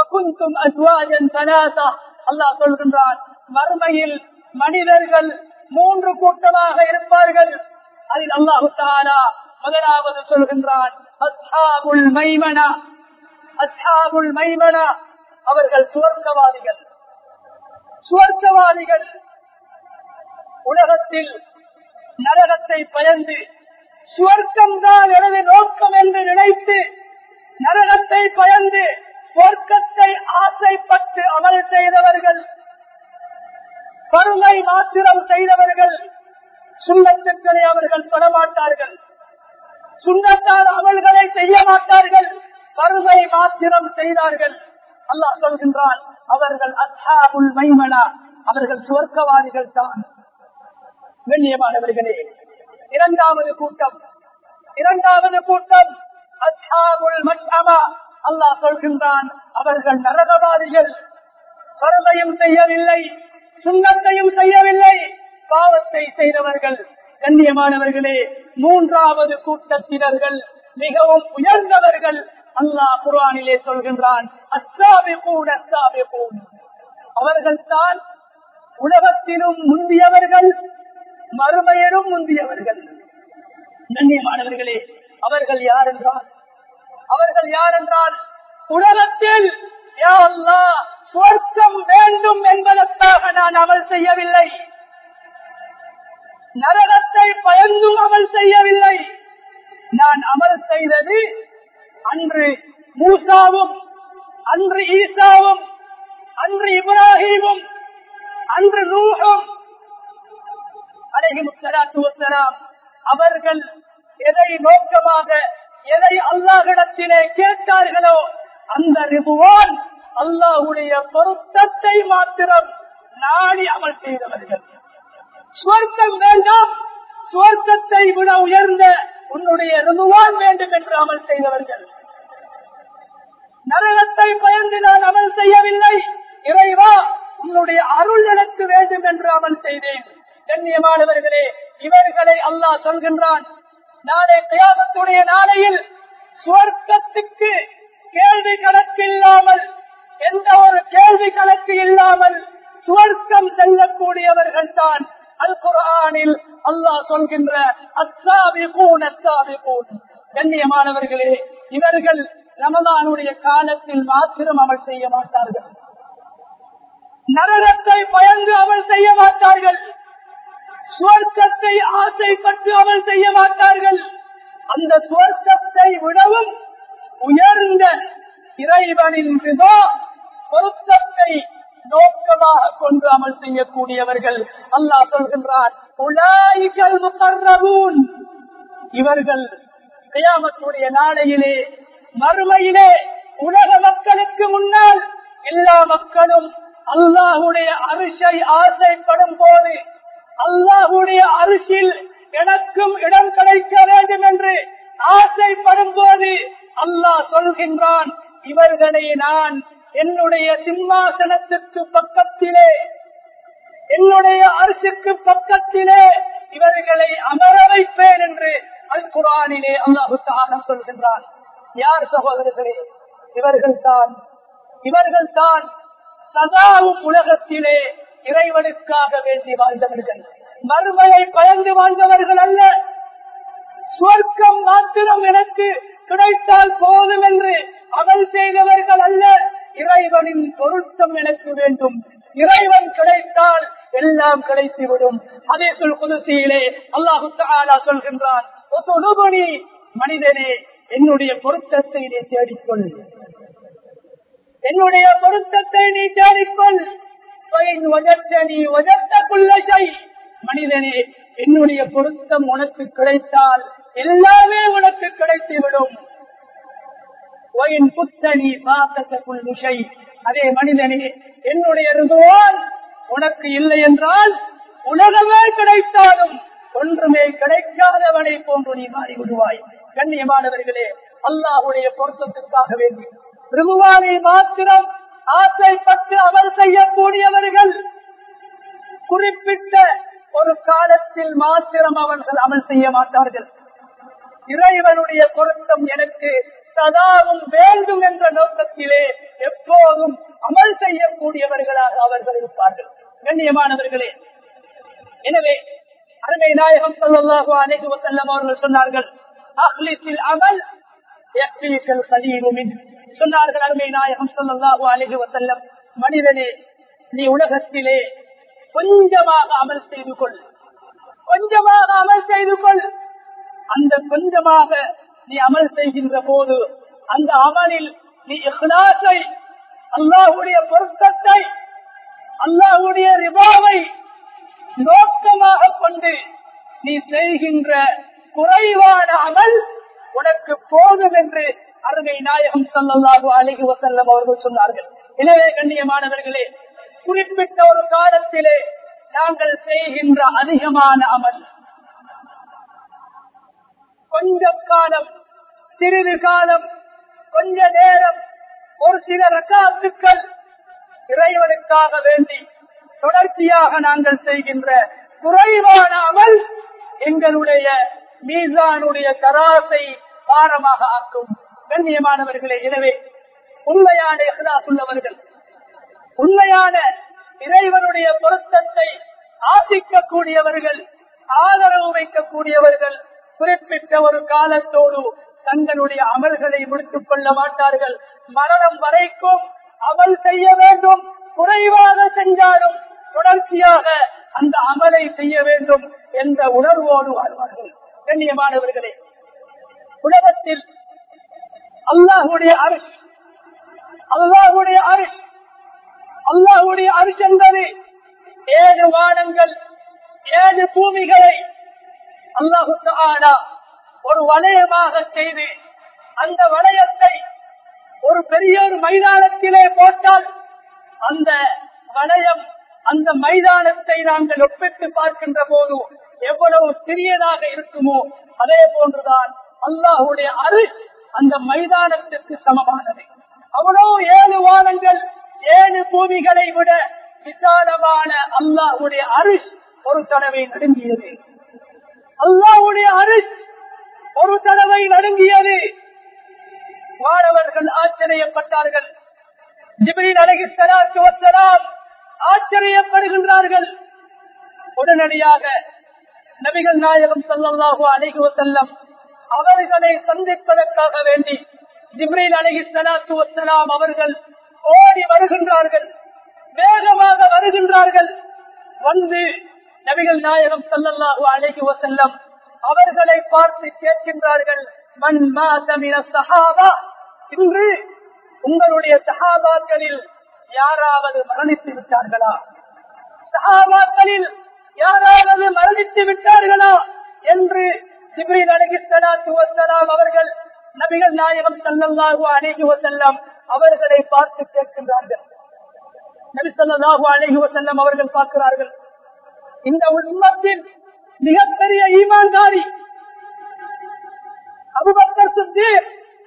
அல்லாஹ் சொல்கின்றான் மறுமையில் மனிதர்கள் மூன்று கூட்டமாக இருப்பார்கள் அதில் அல்லாஹு தாலா முதலாவது சொல்கின்றான் அஸ்ஹாபுல் மைமனா அஸ்ஹாபுல் மைமனா அவர்கள் சுவர்க்கவாதிகள் சுவர்க்கவாதிகள் உலகத்தில் நரகத்தை பயந்து சுவர்க்கம் தான் எனது நோக்கம் என்று நினைத்து நரகத்தை பயந்து சொர்க்கத்தை ஆசைப்பட்டு அமல் செய்தவர்கள் பருமை மாத்திரம் செய்தவர்கள் சுண்ணத்துக்களை அவர்கள் தொடமாட்டார்கள் சுண்ணத்தால் அமல்களை செய்ய மாட்டார்கள் பருமை மாத்திரம் செய்தார்கள் அல்லாஹ் சொல்கின்றான் அவர்கள் அஸ்ஹாபுல் மைமனா அவர்கள் சுவர்க்கவாதிகள் தான் கண்ணியமானவர்களே இரண்டாவது கூட்டம் இரண்டாவது கூட்டம் அஸ்ஹாபுல் மஷ்அமா அல்லாஹ் சொல்கின்றான் அவர்கள் நரகவாதிகள் கருமையும் செய்யவில்லை சுண்ணத்தையும் செய்யவில்லை பாவத்தை செய்தவர்கள் கண்ணியமானவர்களே மூன்றாவது கூட்டத்தினர்கள் மிகவும் உயர்ந்தவர்கள் அல்லாஹ் குரானிலே சொல்கின்றான் அஸ்ஸாபி கூட அஸ்ஸாபி அவர்கள் தான் உலகத்திலும் முந்தியவர்கள் மறுமையிலும் முந்தியவர்கள் கண்ணியமானவர்களே அவர்கள் யார் என்றால் அவர்கள் யார் என்றால் உலகத்தில் யா அல்லாஹ் சுவர்க்கம் வேண்டும் என்பதற்காக நான் அமல் செய்யவில்லை நரகத்தை பயந்தும் அமல் செய்யவில்லை நான் அமல் செய்தது அன்று மூசாவும் அன்று ஈசாவும் அன்று இப்ராஹிமும் அன்று நூகும் அலைஹிமுஸ்ஸலாம் அவர்கள் எதை நோக்கமாக எதை அல்லாஹிடத்திலே கேட்டார்களோ அந்த ரிபுவான் அல்லாஹுடைய பொருத்தத்தை மாத்திரம் நாடி அமல் செய்தவர்கள் சுவர்க்கம் வேண்டாம் சுவர்க்கத்தை விட உயர்ந்த உன்னுடைய ருதுவான் வேண்டும் என்று அமல் செய்தவர்கள் நரகத்தை பயந்து நான் அமல் செய்யவில்லை இறைவா உன்னுடைய அருள் எனக்கு வேண்டும் என்று அமல் செய்தேன் கண்ணியமானவர்களே இவர்களை அல்லாஹ் சொல்கின்றான் நாளை கியாமத்துடைய நாளையில் சுவர்க்கத்துக்கு கேள்வி கணக்கு இல்லாமல் எந்த ஒரு கேள்வி கணக்கு இல்லாமல் சுவர்க்கம் செல்லக்கூடியவர்கள் தான் அல் குரானில் அல்லாஹ் சொல்கின்ற அத்தாபிகூன் அத்தாபிகூன் கண்ணியமானவர்களே இவர்கள் ரமதானுடைய காலத்தில் மாத்திரம் அமல் செய்ய மாட்டார்கள் நரகத்தை பயந்து அமல் செய்ய மாட்டார்கள் சுவர்க்கத்தை ஆசைப்பட்டு அமல் செய்ய மாட்டார்கள் அந்த சுவர்க்கத்தை விடவும் உயர்ந்த இறைவனின் ரிதா பொருத்தத்தை நோக்கமாக கொண்டு அமல் செய்யக்கூடியவர்கள் அல்லாஹ் சொல்கின்றார் உலாய்கள் முகர்ரபூன் இவர்கள் கியாமத்துடைய நாளையிலே மறுமையிலே உலக மக்களுக்கு முன்னால் எல்லா மக்களும் அல்லாஹுடைய அரிசை ஆசைப்படும் போது அல்லாஹுடைய அரிசில் எனக்கும் இடம் கிடைக்க வேண்டும் என்று ஆசைப்படும் போது அல்லாஹ் சொல்கின்றான் இவர்களை நான் என்னுடைய சிம்மாசனத்துக்கு பக்கத்திலே என்னுடைய அரசுக்கு பக்கத்திலே இவர்களை அமர வைப்பேன் என்று அல் குரானிலே அல்லாஹு தானா சொல்கின்றான் யார் சகோதரர்களே இவர்கள் தான் இவர்கள் தான் சதாவும் உலகத்திலே இறைவனுக்காக வேண்டி வாழ்ந்தவர்கள் மறுமையை பயந்து வாழ்ந்தவர்கள் அல்ல சுவர்க்கம் மாத்திரம் எனக்கு கிடைத்தால் போதும் என்று அமல் செய்தவர்கள் அல்ல இறைவனின் பொருத்தம் எனக்கு வேண்டும் இறைவன் கிடைத்தால் எல்லாம் கிடைத்துவிடும் அதே சொல் குதிசையிலே அல்லாஹு தாலா சொல்கின்றான் "ஒத்துணுபுனி, மனிதனே என்னுடைய பொருத்தத்தை நீ தேடிக்கொள் என்னுடைய பொருத்தத்தை நீ தேடிக்கொள் "ஃபைன் வஜத்தனி வஜத்த குல்ல ஷை." மனிதனே என்னுடைய பொருத்தம் உனக்கு கிடைத்தால் எல்லாமே உனக்கு கிடைத்துவிடும் ஒயின் புத்தனி பாசத்த புல்லுஷை அதே மனிதனே என்னுடைய ருதுவான் உனக்கு இல்லை என்றால் உலகமே கிடைத்தாலும் ஒன்றுமே கிடைக்காதவனை போன்று நீ மாறி விடுவாய் கண்ணியமானவர்களே அல்லாஹுடைய பொருத்தத்திற்காக வேண்டி ருதுவானை மாத்திரம் ஆசைப்பட்டு அமல் செய்யக்கூடியவர்கள் குறிப்பிட்ட ஒரு காலத்தில் மாத்திரம் அவர்கள் அமல் செய்ய மாட்டார்கள் இறைவனுடைய பொருத்தம் எனக்கு சதாவும் வேண்டும் என்ற நோக்கத்திலே எப்போதும் அமல் செய்யக்கூடியவர்களாக அவர்கள் இருப்பார்கள் கண்ணியமானவர்களே எனவே அருமை நாயகம் சொல்லலாக அனைத்து வசல்லம் அவர்கள் சொன்னார்கள் அஹ்லிசில் அமல் யக்ஃபீகல் கலீலு மின். சொன்னார்கள் அருமை நாயகம் சொல்லலாக அலைஹி வசல்லம் மனிதனே நீ உலகத்திலே கொஞ்சமாக அமல் செய்து கொள் கொஞ்சமாக அமல் செய்து கொள் அந்த கொஞ்சமாக நீ அமல் செய்கின்ற போது அந்த அமலில் நீ இஹ்லாஸை அல்லாஹுடைய பொருத்தத்தை அல்லாஹுடைய ரிபாவை நோக்கமாக கொண்டு நீ செய்கின்ற குறைவான அமல் உனக்கு போதும் என்று அருமை நாயகம் சல்லல்லாஹு அலைஹி வஸல்லம் அவர்கள் சொன்னார்கள் எனவே கண்ணியமானவர்களே குறிப்பிட்ட ஒரு காலத்திலே நாங்கள் செய்கின்ற அதிகமான அமல் கொஞ்ச காலம் சிறிது காலம் கொஞ்ச நேரம் ஒரு சில ரகாத்துக்கள் இறைவனுக்காக வேண்டி தொடர்ச்சியாக நாங்கள் செய்கின்ற குறைவான அமல் எங்களுடைய மீசானுடைய தராசை பாரமாக ஆக்கும் கண்ணியமானவர்களே எனவே உண்மையான இஹ்லாஸ் உள்ளவர்கள் உண்மையான இறைவனுடைய பொருத்தத்தை ஆசிக்கக்கூடியவர்கள் ஆதரவு வைக்கக்கூடியவர்கள் குறிப்பிட்ட ஒரு காலத்தோடு தங்களுடைய அமல்களை முடித்துக் கொள்ள மாட்டார்கள் மரணம் வரைக்கும் அமல் செய்ய வேண்டும் குறைவாக செஞ்சாலும் தொடர்ச்சியாக அந்த அமலை செய்ய வேண்டும் என்ற உணர்வோடு வாழ்வார்கள் கண்ணியமானவர்களே உலகத்தில் அல்லாஹுடைய அரிஷ் அல்லாஹுடைய அரிஷ் அல்லாஹுடைய அரிஷ் என்பது ஏழு வானங்கள் ஏழு பூமிகளை அல்லாஹு தஆலா ஒரு வளையமாக செய்து அந்த வளையத்தை ஒரு பெரிய ஒரு மைதானத்திலே போட்டால் அந்த வளையம் அந்த மைதானத்தை நாங்கள் ஒப்பிட்டு பார்க்கின்ற போது எவ்வளவு சிறியதாக இருக்குமோ அதே போன்றுதான் அல்லாஹுடைய அரிசி அந்த மைதானத்திற்கு சமமானது அவ்வளவு ஏழு வானங்கள் ஏழு பூமிகளை விட விசாலமான அல்லாஹுடைய அரிசி ஒரு தடவை நடுங்கியது அல்லாஹுடைய அரிசி ஒரு தடவை நடுங்கியது மாணவர்கள் ஆச்சரியப்பட்டார்கள் ஜிப்ரீல் அலகி சலாத்து வசலாம் ஆச்சரியப்படுகின்றார்கள் உடனடியாக நபிகள் நாயகம் சல்லாஹூ அலைஹி வசல்லம் அவர்களை சந்திப்பதற்காக வேண்டி ஜிப்ரீல் அலகி சலாத்து வசலாம் அவர்கள் ஓடி வருகின்றார்கள் வேகமாக வருகின்றார்கள் வந்து நபிகள் நாயகம் சல்லல்லாஹு அலைஹி வசல்லம் அவர்களை பார்த்து கேட்கின்றார்கள் மண் மாதமின சஹாபா இன்று உங்களுடைய சஹாபாக்களில் யாராவது மரணித்து விட்டார்களா சஹாபாக்களில் யாராவது மரணித்து விட்டார்களா என்று சிப்ரீல் அலகி சலாத்து வசலாம் அவர்கள் நபிகள் நாயகம் சல்லல்லாஹு அலைஹி வசல்லம் அவர்களை பார்த்து கேட்கின்றார்கள் நபி சொல்லாஹு அலைஹி வசல்லம் அவர்கள் பார்க்கிறார்கள் இந்த உம்மத்தின் மிகப்பெரிய ஈமான்தாரி அபுபக்கர் சித்தீர்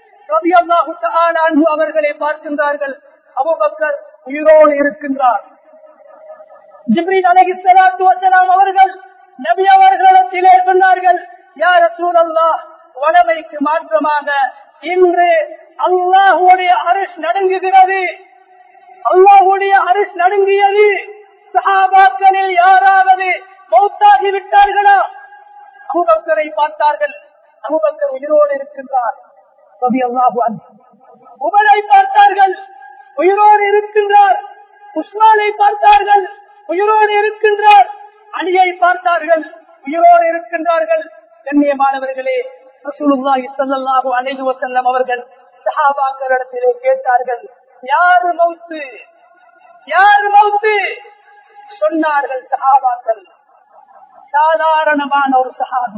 அவர்களை பார்க்கின்றார்கள் அபுபக்கர் உயிரோடு இருக்கின்றார் ஜிப்ரீல் அலகி சலாத்து வசலாம் அவர்கள் நபி அவர்களிடத்திலே சொன்னார்கள் யார் சூழல்லா வளமைக்கு மாற்றமாக இன்று அல்லாஹுடைய அரிசி நடுங்குகிறது அல்லாஹுடைய அரிசி நடுங்கியது சஹாபாக்களில் யாராவது மௌத்தாகி விட்டார்களா அபுபக்கரை பார்த்தார்கள் அபுபக்கர் உயிரோடு இருக்கின்றார் உமரை பார்த்தார்கள் உயிரோடு இருக்கின்றார் உஸ்மானை பார்த்தார்கள் உயிரோடு இருக்கின்றார் அலியை பார்த்தார்கள் உயிரோடு இருக்கின்றார்கள் கண்ணியமானவர்களே ரசூலுல்லாஹி ஸல்லல்லாஹு அலைஹி வஸல்லம் அவர்கள் சஹாபாக்களிடத்திலே கேட்டார்கள் யாரு மௌத்து யார் மௌத்து சொன்னார்கள் சஹாபாக்கள் சாதாரணமான ஒரு சஹாபி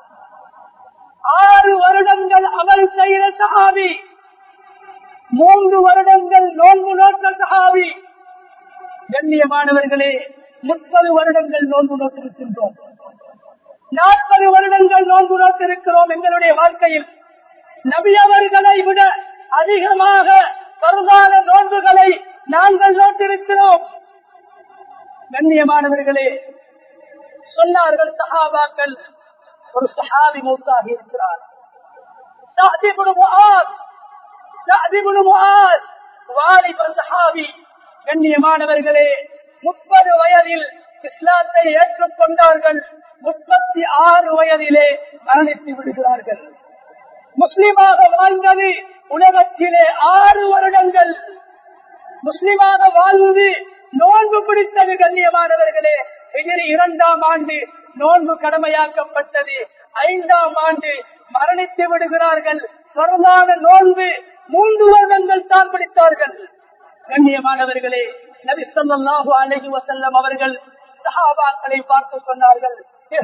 ஆறு வருடங்கள் அமல் செய்த சஹாபி மூன்று வருடங்கள் நோன்பு நோக்க சஹாபி கண்ணியமானவர்களே முப்பது வருடங்கள் நோன்பு நோக்கிருக்கின்றோம் நாற்பது வருடங்கள் நோன்பு நோக்கிருக்கிறோம் எங்களுடைய வாழ்க்கையில் நபி அவர்களை விட அதிகமாக பருவான நோன்புகளை நாங்கள் நோட்டிருக்கிறோம் கண்ணியமானவர்களே சொன்னார்கள் சஹாபாக்கள் ஒரு சஹாபி மூத்தாகி இருக்கிறார் கண்ணியமானவர்களே முப்பது வயதில் இஸ்லாத்தை ஏற்றுக்கொண்டார்கள் முப்பத்தி ஆறு வயதிலே மரணித்து விடுகிறார்கள் முஸ்லிமாக வாழ்ந்தது உலகத்திலே ஆறு வருடங்கள் முஸ்லிமாக வாழ்ந்து நோன்பு பிடித்தது கண்ணியமானவர்களே எதிரி இரண்டாம் ஆண்டு நோன்பு கடமையாக்கப்பட்டது ஐந்தாம் ஆண்டு மரணித்து விடுகிறார்கள் தொடர்ந்தான நோன்பு மூன்று வருடங்கள் தான் பிடித்தார்கள் கண்ணியமானவர்களே நபி சொல்லாஹு அலஹி வசல்லம் அவர்கள் சஹாபாக்களை பார்த்து சொன்னார்கள்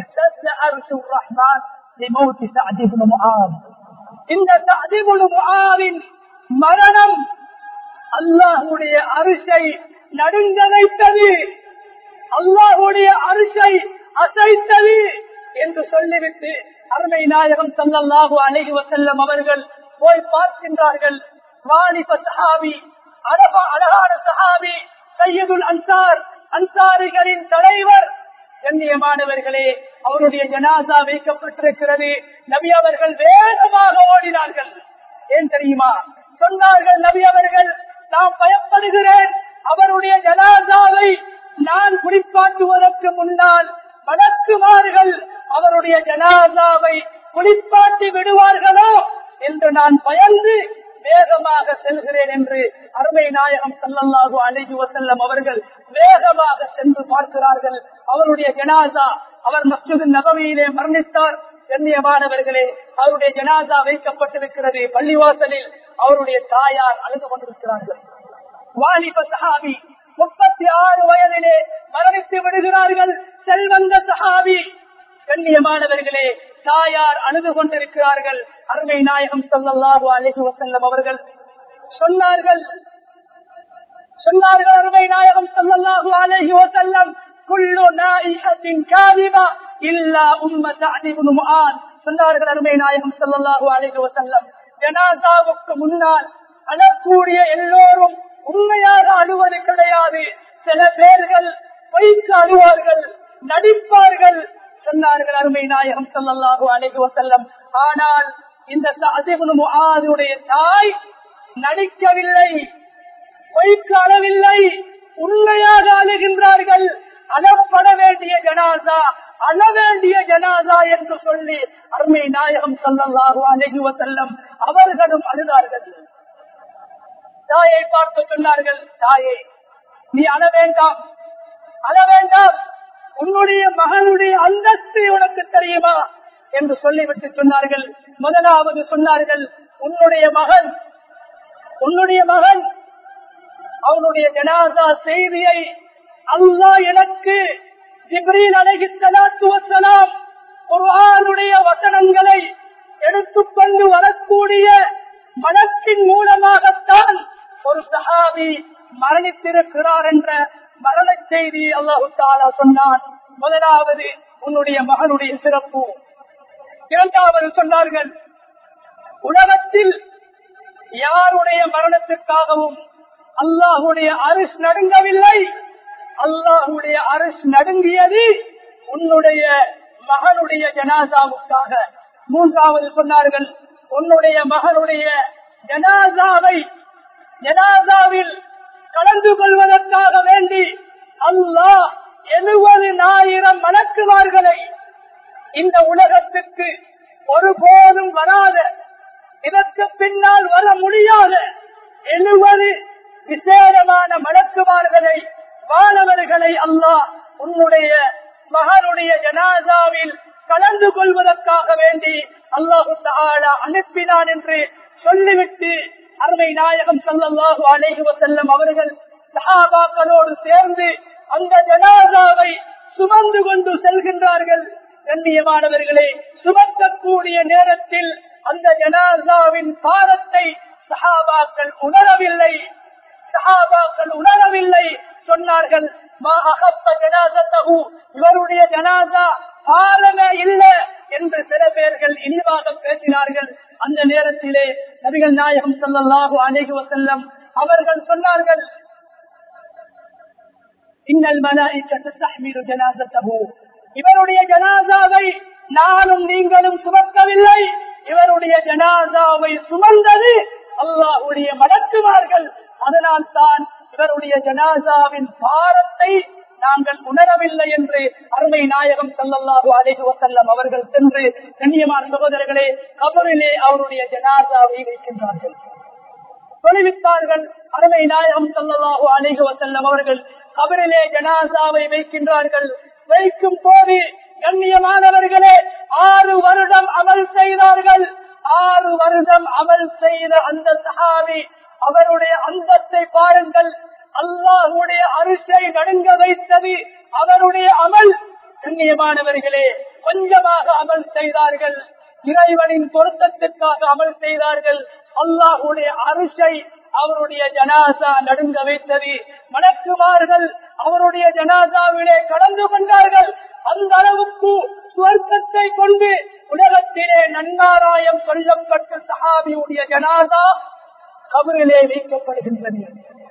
இந்த சாதிபுல் மரணம் அல்லாஹுடைய அரிசை நடுங்க வைத்தது அல்லாஹுடைய அரிசை அசைத்தது என்று சொல்லிவிட்டு அருமை நாயகம் சல்லல்லாஹு அலைஹி வசல்லம் அவர்கள் போய் பார்க்கின்றார்கள் வாலிப சஹாபி அழகா அழகான சஹாபி சையதுல் அன்சார் அன்சாரிகளின் தலைவர் கண்ணியமானவர்களே அவருடைய ஜனாசா வைக்கப்பட்டிருக்கிறது நபி அவர்கள் வேகமாக ஓடினார்கள் ஏன் தெரியுமா சொன்னார்கள் நபி அவர்கள் நான் பயப்படுகிறேன் அவருடைய ஜனாசாவை நான் குளிப்பாட்டுவதற்கு முன்னால் வழக்குமார்கள் அவருடைய ஜனாசாவை குளிப்பாட்டி விடுவார்களோ என்று நான் பயந்து வேகமாக செல்கிறேன் என்று அருமை நாயகம் சல்லல்லாஹு அலைஹி வசல்லம் அவர்கள் வேகமாக சென்று பார்க்கிறார்கள் அவருடைய ஜனாசா அவர் மஸ்ஜிது நபவியிலே மரணித்தார் கண்ணியமானவர்களே அவருடைய ஜனாசா வைக்கப்பட்டிருக்கிறது பள்ளிவாசலில் அவருடைய தாயார் அழுது கொண்டிருக்கிறார்கள் வாலிப சஹாபி முப்பத்தி ஆறு வயதிலே மரணித்து விடுகிறார்கள் செல்வந்த சஹாபி கண்ணியமானவர்களே தாயார் அழுது கொண்டிருக்கிறார்கள் அருமை நாயகம் சொல்லல்லாஹு அலஹி வசல்லம் அவர்கள் சொன்னார்கள் சொன்னார்கள் அருமை நாயகம் சொல்லல்லாஹு அலஹி வசல்லம் குள்ளு நாயிகத்தின் காவிமா இல்லா உம்ம சாதிபுன் முஆத் சொன்னார்கள் அருமை நாயகம் ஸல்லல்லாஹு அலைஹி வஸல்லம் ஜனாசாவுக்கு முன்னால் அழக்கூடிய எல்லோரும் உண்மையாக அழுவது கிடையாது சில பேர்கள் பொய்க்கு அழுவார்கள் நடிப்பார்கள் சொன்னார்கள் அருமை நாயகம் ஸல்லல்லாஹு அலைஹி வஸல்லம் ஆனால் இந்த சாதிபுன் முஆதுடைய தாய் நடிக்கவில்லை பொய்க்கு அளவில்லை உண்மையாக அழுகின்றார்கள் அழப்பட வேண்டிய ஜனாசா அழ வேண்டிய ஜனாசா என்று சொல்லி அருமை நாயகம் சல்லல்லாஹு அலைஹி வஸல்லம் அவர்களும் அழுதார்கள் தாயை பார்த்து சொன்னார்கள் தாயே நீ அழ வேண்டாம் அழ வேண்டாம் உன்னுடைய மகனுடைய அந்தஸ்து உனக்கு தெரியுமா என்று சொல்லிவிட்டு சொன்னார்கள் முதலாவது சொன்னார்கள் உன்னுடைய மகன் உன்னுடைய மகன் அவனுடைய ஜனாசா செய்தியை அல்லாஹ் எனக்கு ஜிப்ரீல் அலைஹி ஸலாத்து வஸலாம் குர்ஆனுடைய வசனங்களை எடுத்துக்கொண்டு வரக்கூடிய மனத்தின் மூலமாகத்தான் ஒரு சஹாபி மரணித்திருக்கிறார் என்ற மரண செய்தி அல்லாஹு தாலா சொன்னான் முதலாவது உன்னுடைய மகனுடைய சிறப்பு இரண்டாவது சொன்னார்கள் உலகத்தில் யாருடைய மரணத்திற்காகவும் அல்லாஹுடைய அரிஸ் நடுங்கவில்லை அல்லாஹுடைய அரிஸ் நடுங்கியது உன்னுடைய மகனுடைய ஜனாசாவுக்காக மூன்றாவது சொன்னார்கள் உன்னுடைய மகனுடைய ஜனாசாவை ஜனாசாவில் கலந்து கொள்வதற்காக வேண்டி அல்லாஹ் எழுபதினாயிரம் மலக்குமார்களை இந்த உலகத்துக்கு ஒருபோதும் வராத இதற்கு பின்னால் வர முடியாத எழுபது விசேடமான மலக்குமார்களை வானவர்களை அல்லாஹ் உன்னுடைய மகனுடைய ஜனாசாவில் கலந்து கொள்வதற்காக வேண்டி அல்லாஹு தாலா அனுப்பினான் என்று சொல்லிவிட்டு அருமை நாயகம் சல்லல்லாஹு அலைஹி வஸல்லம் அவர்கள் சஹாபாக்களோடு சேர்ந்து அந்த ஜனாசாவை சுமந்து கொண்டு செல்கின்றார்கள் கண்ணியமானவர்களே சுமக்கக்கூடிய நேரத்தில் அந்த ஜனாசாவின் பாரத்தை சஹாபாக்கள் உணரவில்லை சஹாபாக்கள் உணரவில்லை சொன்னார்கள் மா அகப்ப ஜனாசத்தகு இவருடைய ஜனாசா பாலமே இல்லை என்று சில பேர்கள் இனிவாக பேசினார்கள் அந்த நேரத்திலே நபிகள் நாயகம் ஸல்லல்லாஹு அலைஹி வஸல்லம் அவர்கள் சொன்னார்கள் இன்னல் மலாயிக்கத்து தஹ்மீரு ஜனாசத்தஹு இவருடைய ஜனாசாவை நானும் நீங்களும் சுமக்கவில்லை இவருடைய ஜனாசாவை சுமந்தது அல்லாஹுடைய மடக்குமார்கள் அதனால் தான் இவருடைய ஜனாசாவின் பாரத்தை நாங்கள் உணரவில்லை என்று அருமை நாயகம் சல்லல்லாஹு அலைஹி வசல்லம் அவர்கள் சென்று கண்ணியமான சகோதரர்களே கபரிலே அவருடைய ஜனாசாவை வைக்கின்றார்கள் தொழிவித்தார்கள் அருமை நாயகம் சல்லல்லாஹு அலைஹி வசல்லம் அவர்கள் கபரிலே ஜனாசாவை வைக்கின்றார்கள் வைக்கும் போது கண்ணியமானவர்களே ஆறு வருடம் அமல் செய்தார்கள் ஆறு வருடம் அமல் செய்த அந்த சஹாபி அவருடைய அந்தத்தை பாருங்கள் அல்லாஹுடைய அரிசை நடுங்க வைத்தது அவருடைய அமல் கண்ணியமானவர்களே கொஞ்சமாக அமல் செய்தார்கள் இறைவனின் பொருத்தத்திற்காக அமல் செய்தார்கள் அல்லாஹுடைய அரிசை அவருடைய ஜனாசா நடுங்க வைத்தது மணக்குமார்கள் அவருடைய ஜனாசாவிலே கலந்து கொண்டார்கள் அந்த அளவுக்கு சுவர்க்கத்தை கொண்டு உலகத்திலே நன்னாராயம் சொல்லப்பட்ட சஹாபியுடைய ஜனாசா கபரிலே வைக்கப்படுகின்றது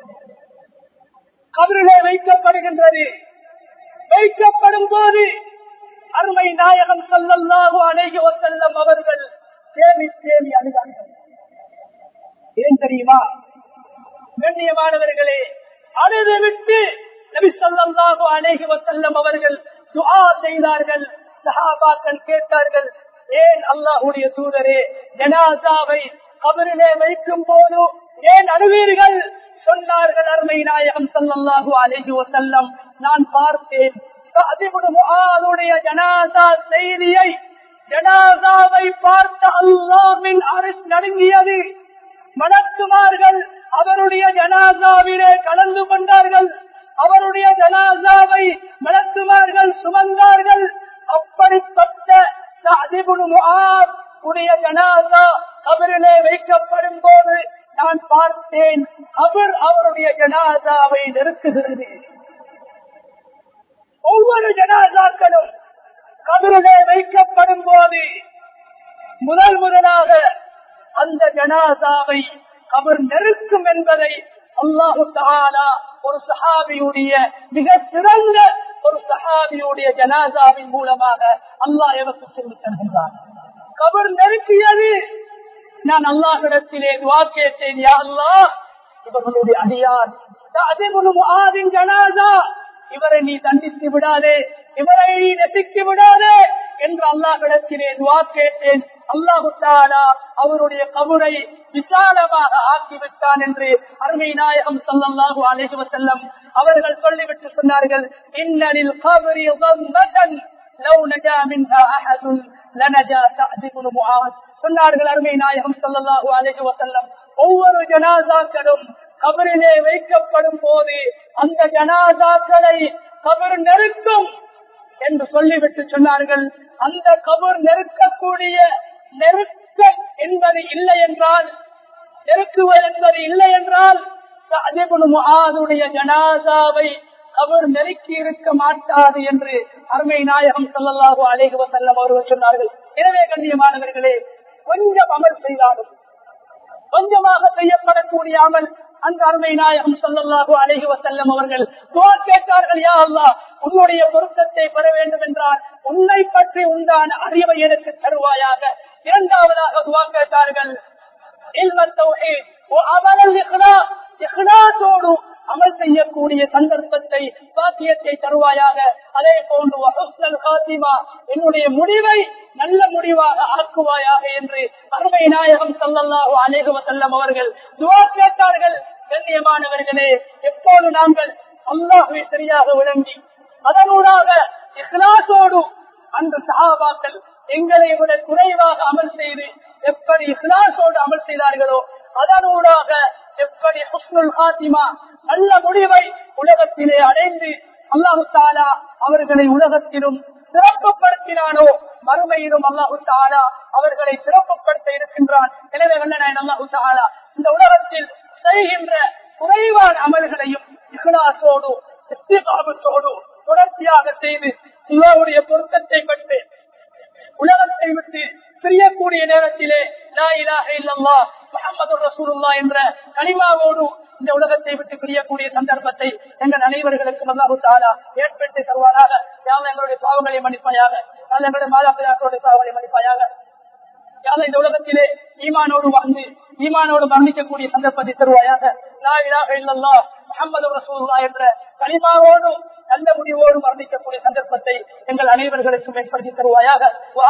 கபரிலே வைக்கப்படுகின்றது வைக்கப்படும் போது அருமை நாயகம் சொல்லல்லாஹு அணைகி செல்லம் அவர்கள் தேவி தேவி அழுதார்கள் ஏன் தெரியுமா கண்ணியமானவர்களே அழுது விட்டு நபி சொல்லல்லாஹு அணைகி செல்லம் அவர்கள் துஆ செய்தார்கள் சஹாபாக்கள் கேட்டார்கள் ஏன் அல்லாஹுடைய தூதரே ஜனாசாவை கபரிலே வைக்கும் போது ஏன் அழுவீர்கள் சொன்னார்கள் அருமை நாயகம் சல்லல்லாஹு அலைஹி வசல்லம் நான் பார்த்தேன் அதனுடைய ஜனாசா செய்தியை ஜனாசாவை பார்த்த அல்லாமின் அரிசி நடுங்கியது மணக்குமார்கள் அவருடைய ஜனாசாவிலே கலந்து கொண்டார்கள் அவருடைய ஜனாசாவை மலக்குமார்கள் சுமந்தார்கள் அப்படிப்பட்ட உடைய ஜனாசா கபரிலே வைக்கப்படும் போது நான் பார்த்தேன் அவர் அவருடைய ஜனாசாவை நெருக்குகிறது ஒவ்வொரு ஜனாசாக்களும் கபருளே வைக்கப்படும் போது முதல் முதலாக அந்த ஜனாசாவை கபர் நெருக்கும் என்பதை அல்லாஹு தஆலா ஒரு சஹாபியுடைய மிக சிறந்த ஒரு சஹாபியுடைய ஜனாசாவின் மூலமாக அல்லாஹ் எனக்கு சொல்லித் தருகின்றார் கபர் நெருக்கியது நான் அல்லாஹிடத்திலே துவா கேட்டேன் யா அல்லாஹ் இவர்களுடைய அடியார் அதிமுன் ஜனாசா இவரை நீ தண்டித்து விடாதே இவரை நீ நெசித்து விடாதே என்று அல்லாஹிடத்திலே துவா கேட்டேன் அல்லாஹு தாலா அவருடைய கபுரை விசாலமாக ஆக்கிவிட்டான் என்று அருமை நாயகம் சல்லல்லாஹு அலைஹி வஸல்லம் அவர்கள் சொல்லிவிட்டு சொன்னார்கள் இன்னலில் கபரி ضمة لو نجا منها احد لنجا سعد بن معاذ சொன்னார்கள் அருமை நாயகம் சல்லல்லாஹு அலைஹி வஸல்லம் ஒவ்வொரு ஜனாசாக்களும் கபரிலே வைக்கப்படும் போது அந்த ஜனாசாக்களை கபர் நெருக்கும் என்று சொல்லிவிட்டு சொன்னார்கள் அந்த கபர் நெருக்கக்கூடிய நெருக்கம் என்பது இல்லை என்றால் நெருக்குவது என்பது இல்லை என்றால் முகாதுடைய ஜனாசாவை அவர் நெருக்கி இருக்க மாட்டாது என்று அருமை நாயகம் சொல்லலாகோ அலேகுவ செல்லம் அவர்கள் சொன்னார்கள் எனவே கண்ணியமானவர்களே கொஞ்சம் அமல் செய்தாலும் கொஞ்சமாக செய்யப்படக்கூடிய அமல் அந்த அருமை நாயகம் சொல்லல்லாஹு அழகி வசல்லம் அவர்கள் துவா கேட்டார்கள் யா அல்லா உன்னுடைய பொருத்தத்தை பெற வேண்டும் என்றால் உன்னை பற்றி உண்டான அறிவை எனக்கு தருவாயாக இரண்டாவதாக துவா கேட்டார்கள் அமல் செய்யக்கூடிய சந்தர்ப்பத்தை பாக்கியத்தை தருவாயாக அதே போன்று என்னுடைய முடிவை நல்ல முடிவாக ஆக்குவாயாக என்று அருமை நாயகம் சல்லல்லாஹு அலேகுவ செல்லம் அவர்கள் துவா கேட்டார்கள் கண்ணியமானவர்களே எப்போது நாங்கள் அல்லாஹுவை சரியாக விளங்கி அதனூடாக இஹ்லாசோடு அந்த சஹாபாக்கள் எங்களை விட குறைவாக அமல் செய்து எப்படி இஹ்லாசோடு அமல் செய்தார்களோ அதனூடாக எப்படி ஹுஸ்னுல் ஹாத்திமா நல்ல முடிவை உலகத்திலே அடைந்து அல்லாஹு தாலா அவர்களை உலகத்திலும் சிறப்புப்படுத்தினானோ மறுமையிலும் அல்லாஹு தாலா அவர்களை சிறப்புப்படுத்த இருக்கின்றான் எனவே வல்லநாயன் அல்லாஹு தாலா இந்த உலகத்தில் செய்கின்ற குறைவான அமல்களையும் இஹ்லாசோடு இஸ்திகாபத்தோடு தொடர்ச்சியாக செய்து அல்லாவுடைய பொருத்தத்தை பெற்று உலகத்தை விட்டு பிரியக்கூடிய நேரத்திலே லா இலாஹ இல்லல்லாஹ் முஹம்மது ரசூலுல்லா என்ற கனிமாவோடு இந்த உலகத்தை விட்டு பிரியக்கூடிய சந்தர்ப்பத்தை எங்கள் அனைவர்களுக்கும் அல்லாஹு தாலா ஏற்படுத்தி தருவாராக யாரும் எங்களுடைய பாவங்களை மன்னிப்பாயாக யாரும் எங்களுடைய மாதா பிதாக்களுடைய பாவங்களை மன்னிப்பாயாக யாரும் இந்த உலகத்திலே ஈமானோடு வாழ்ந்து ஈமானோடு மரணிக்கக்கூடிய சந்தர்ப்பத்தை தருவாயாக லா இலாஹ இல்லல்லாஹ் முஹம்மது ரசூலுல்லா என்ற கனிமாவோடு நல்ல முடிவோடு மரணிக்கக்கூடிய சந்தர்ப்பத்தை எங்கள் அனைவர்களுக்கும் ஏற்படுத்தி தருவாயாக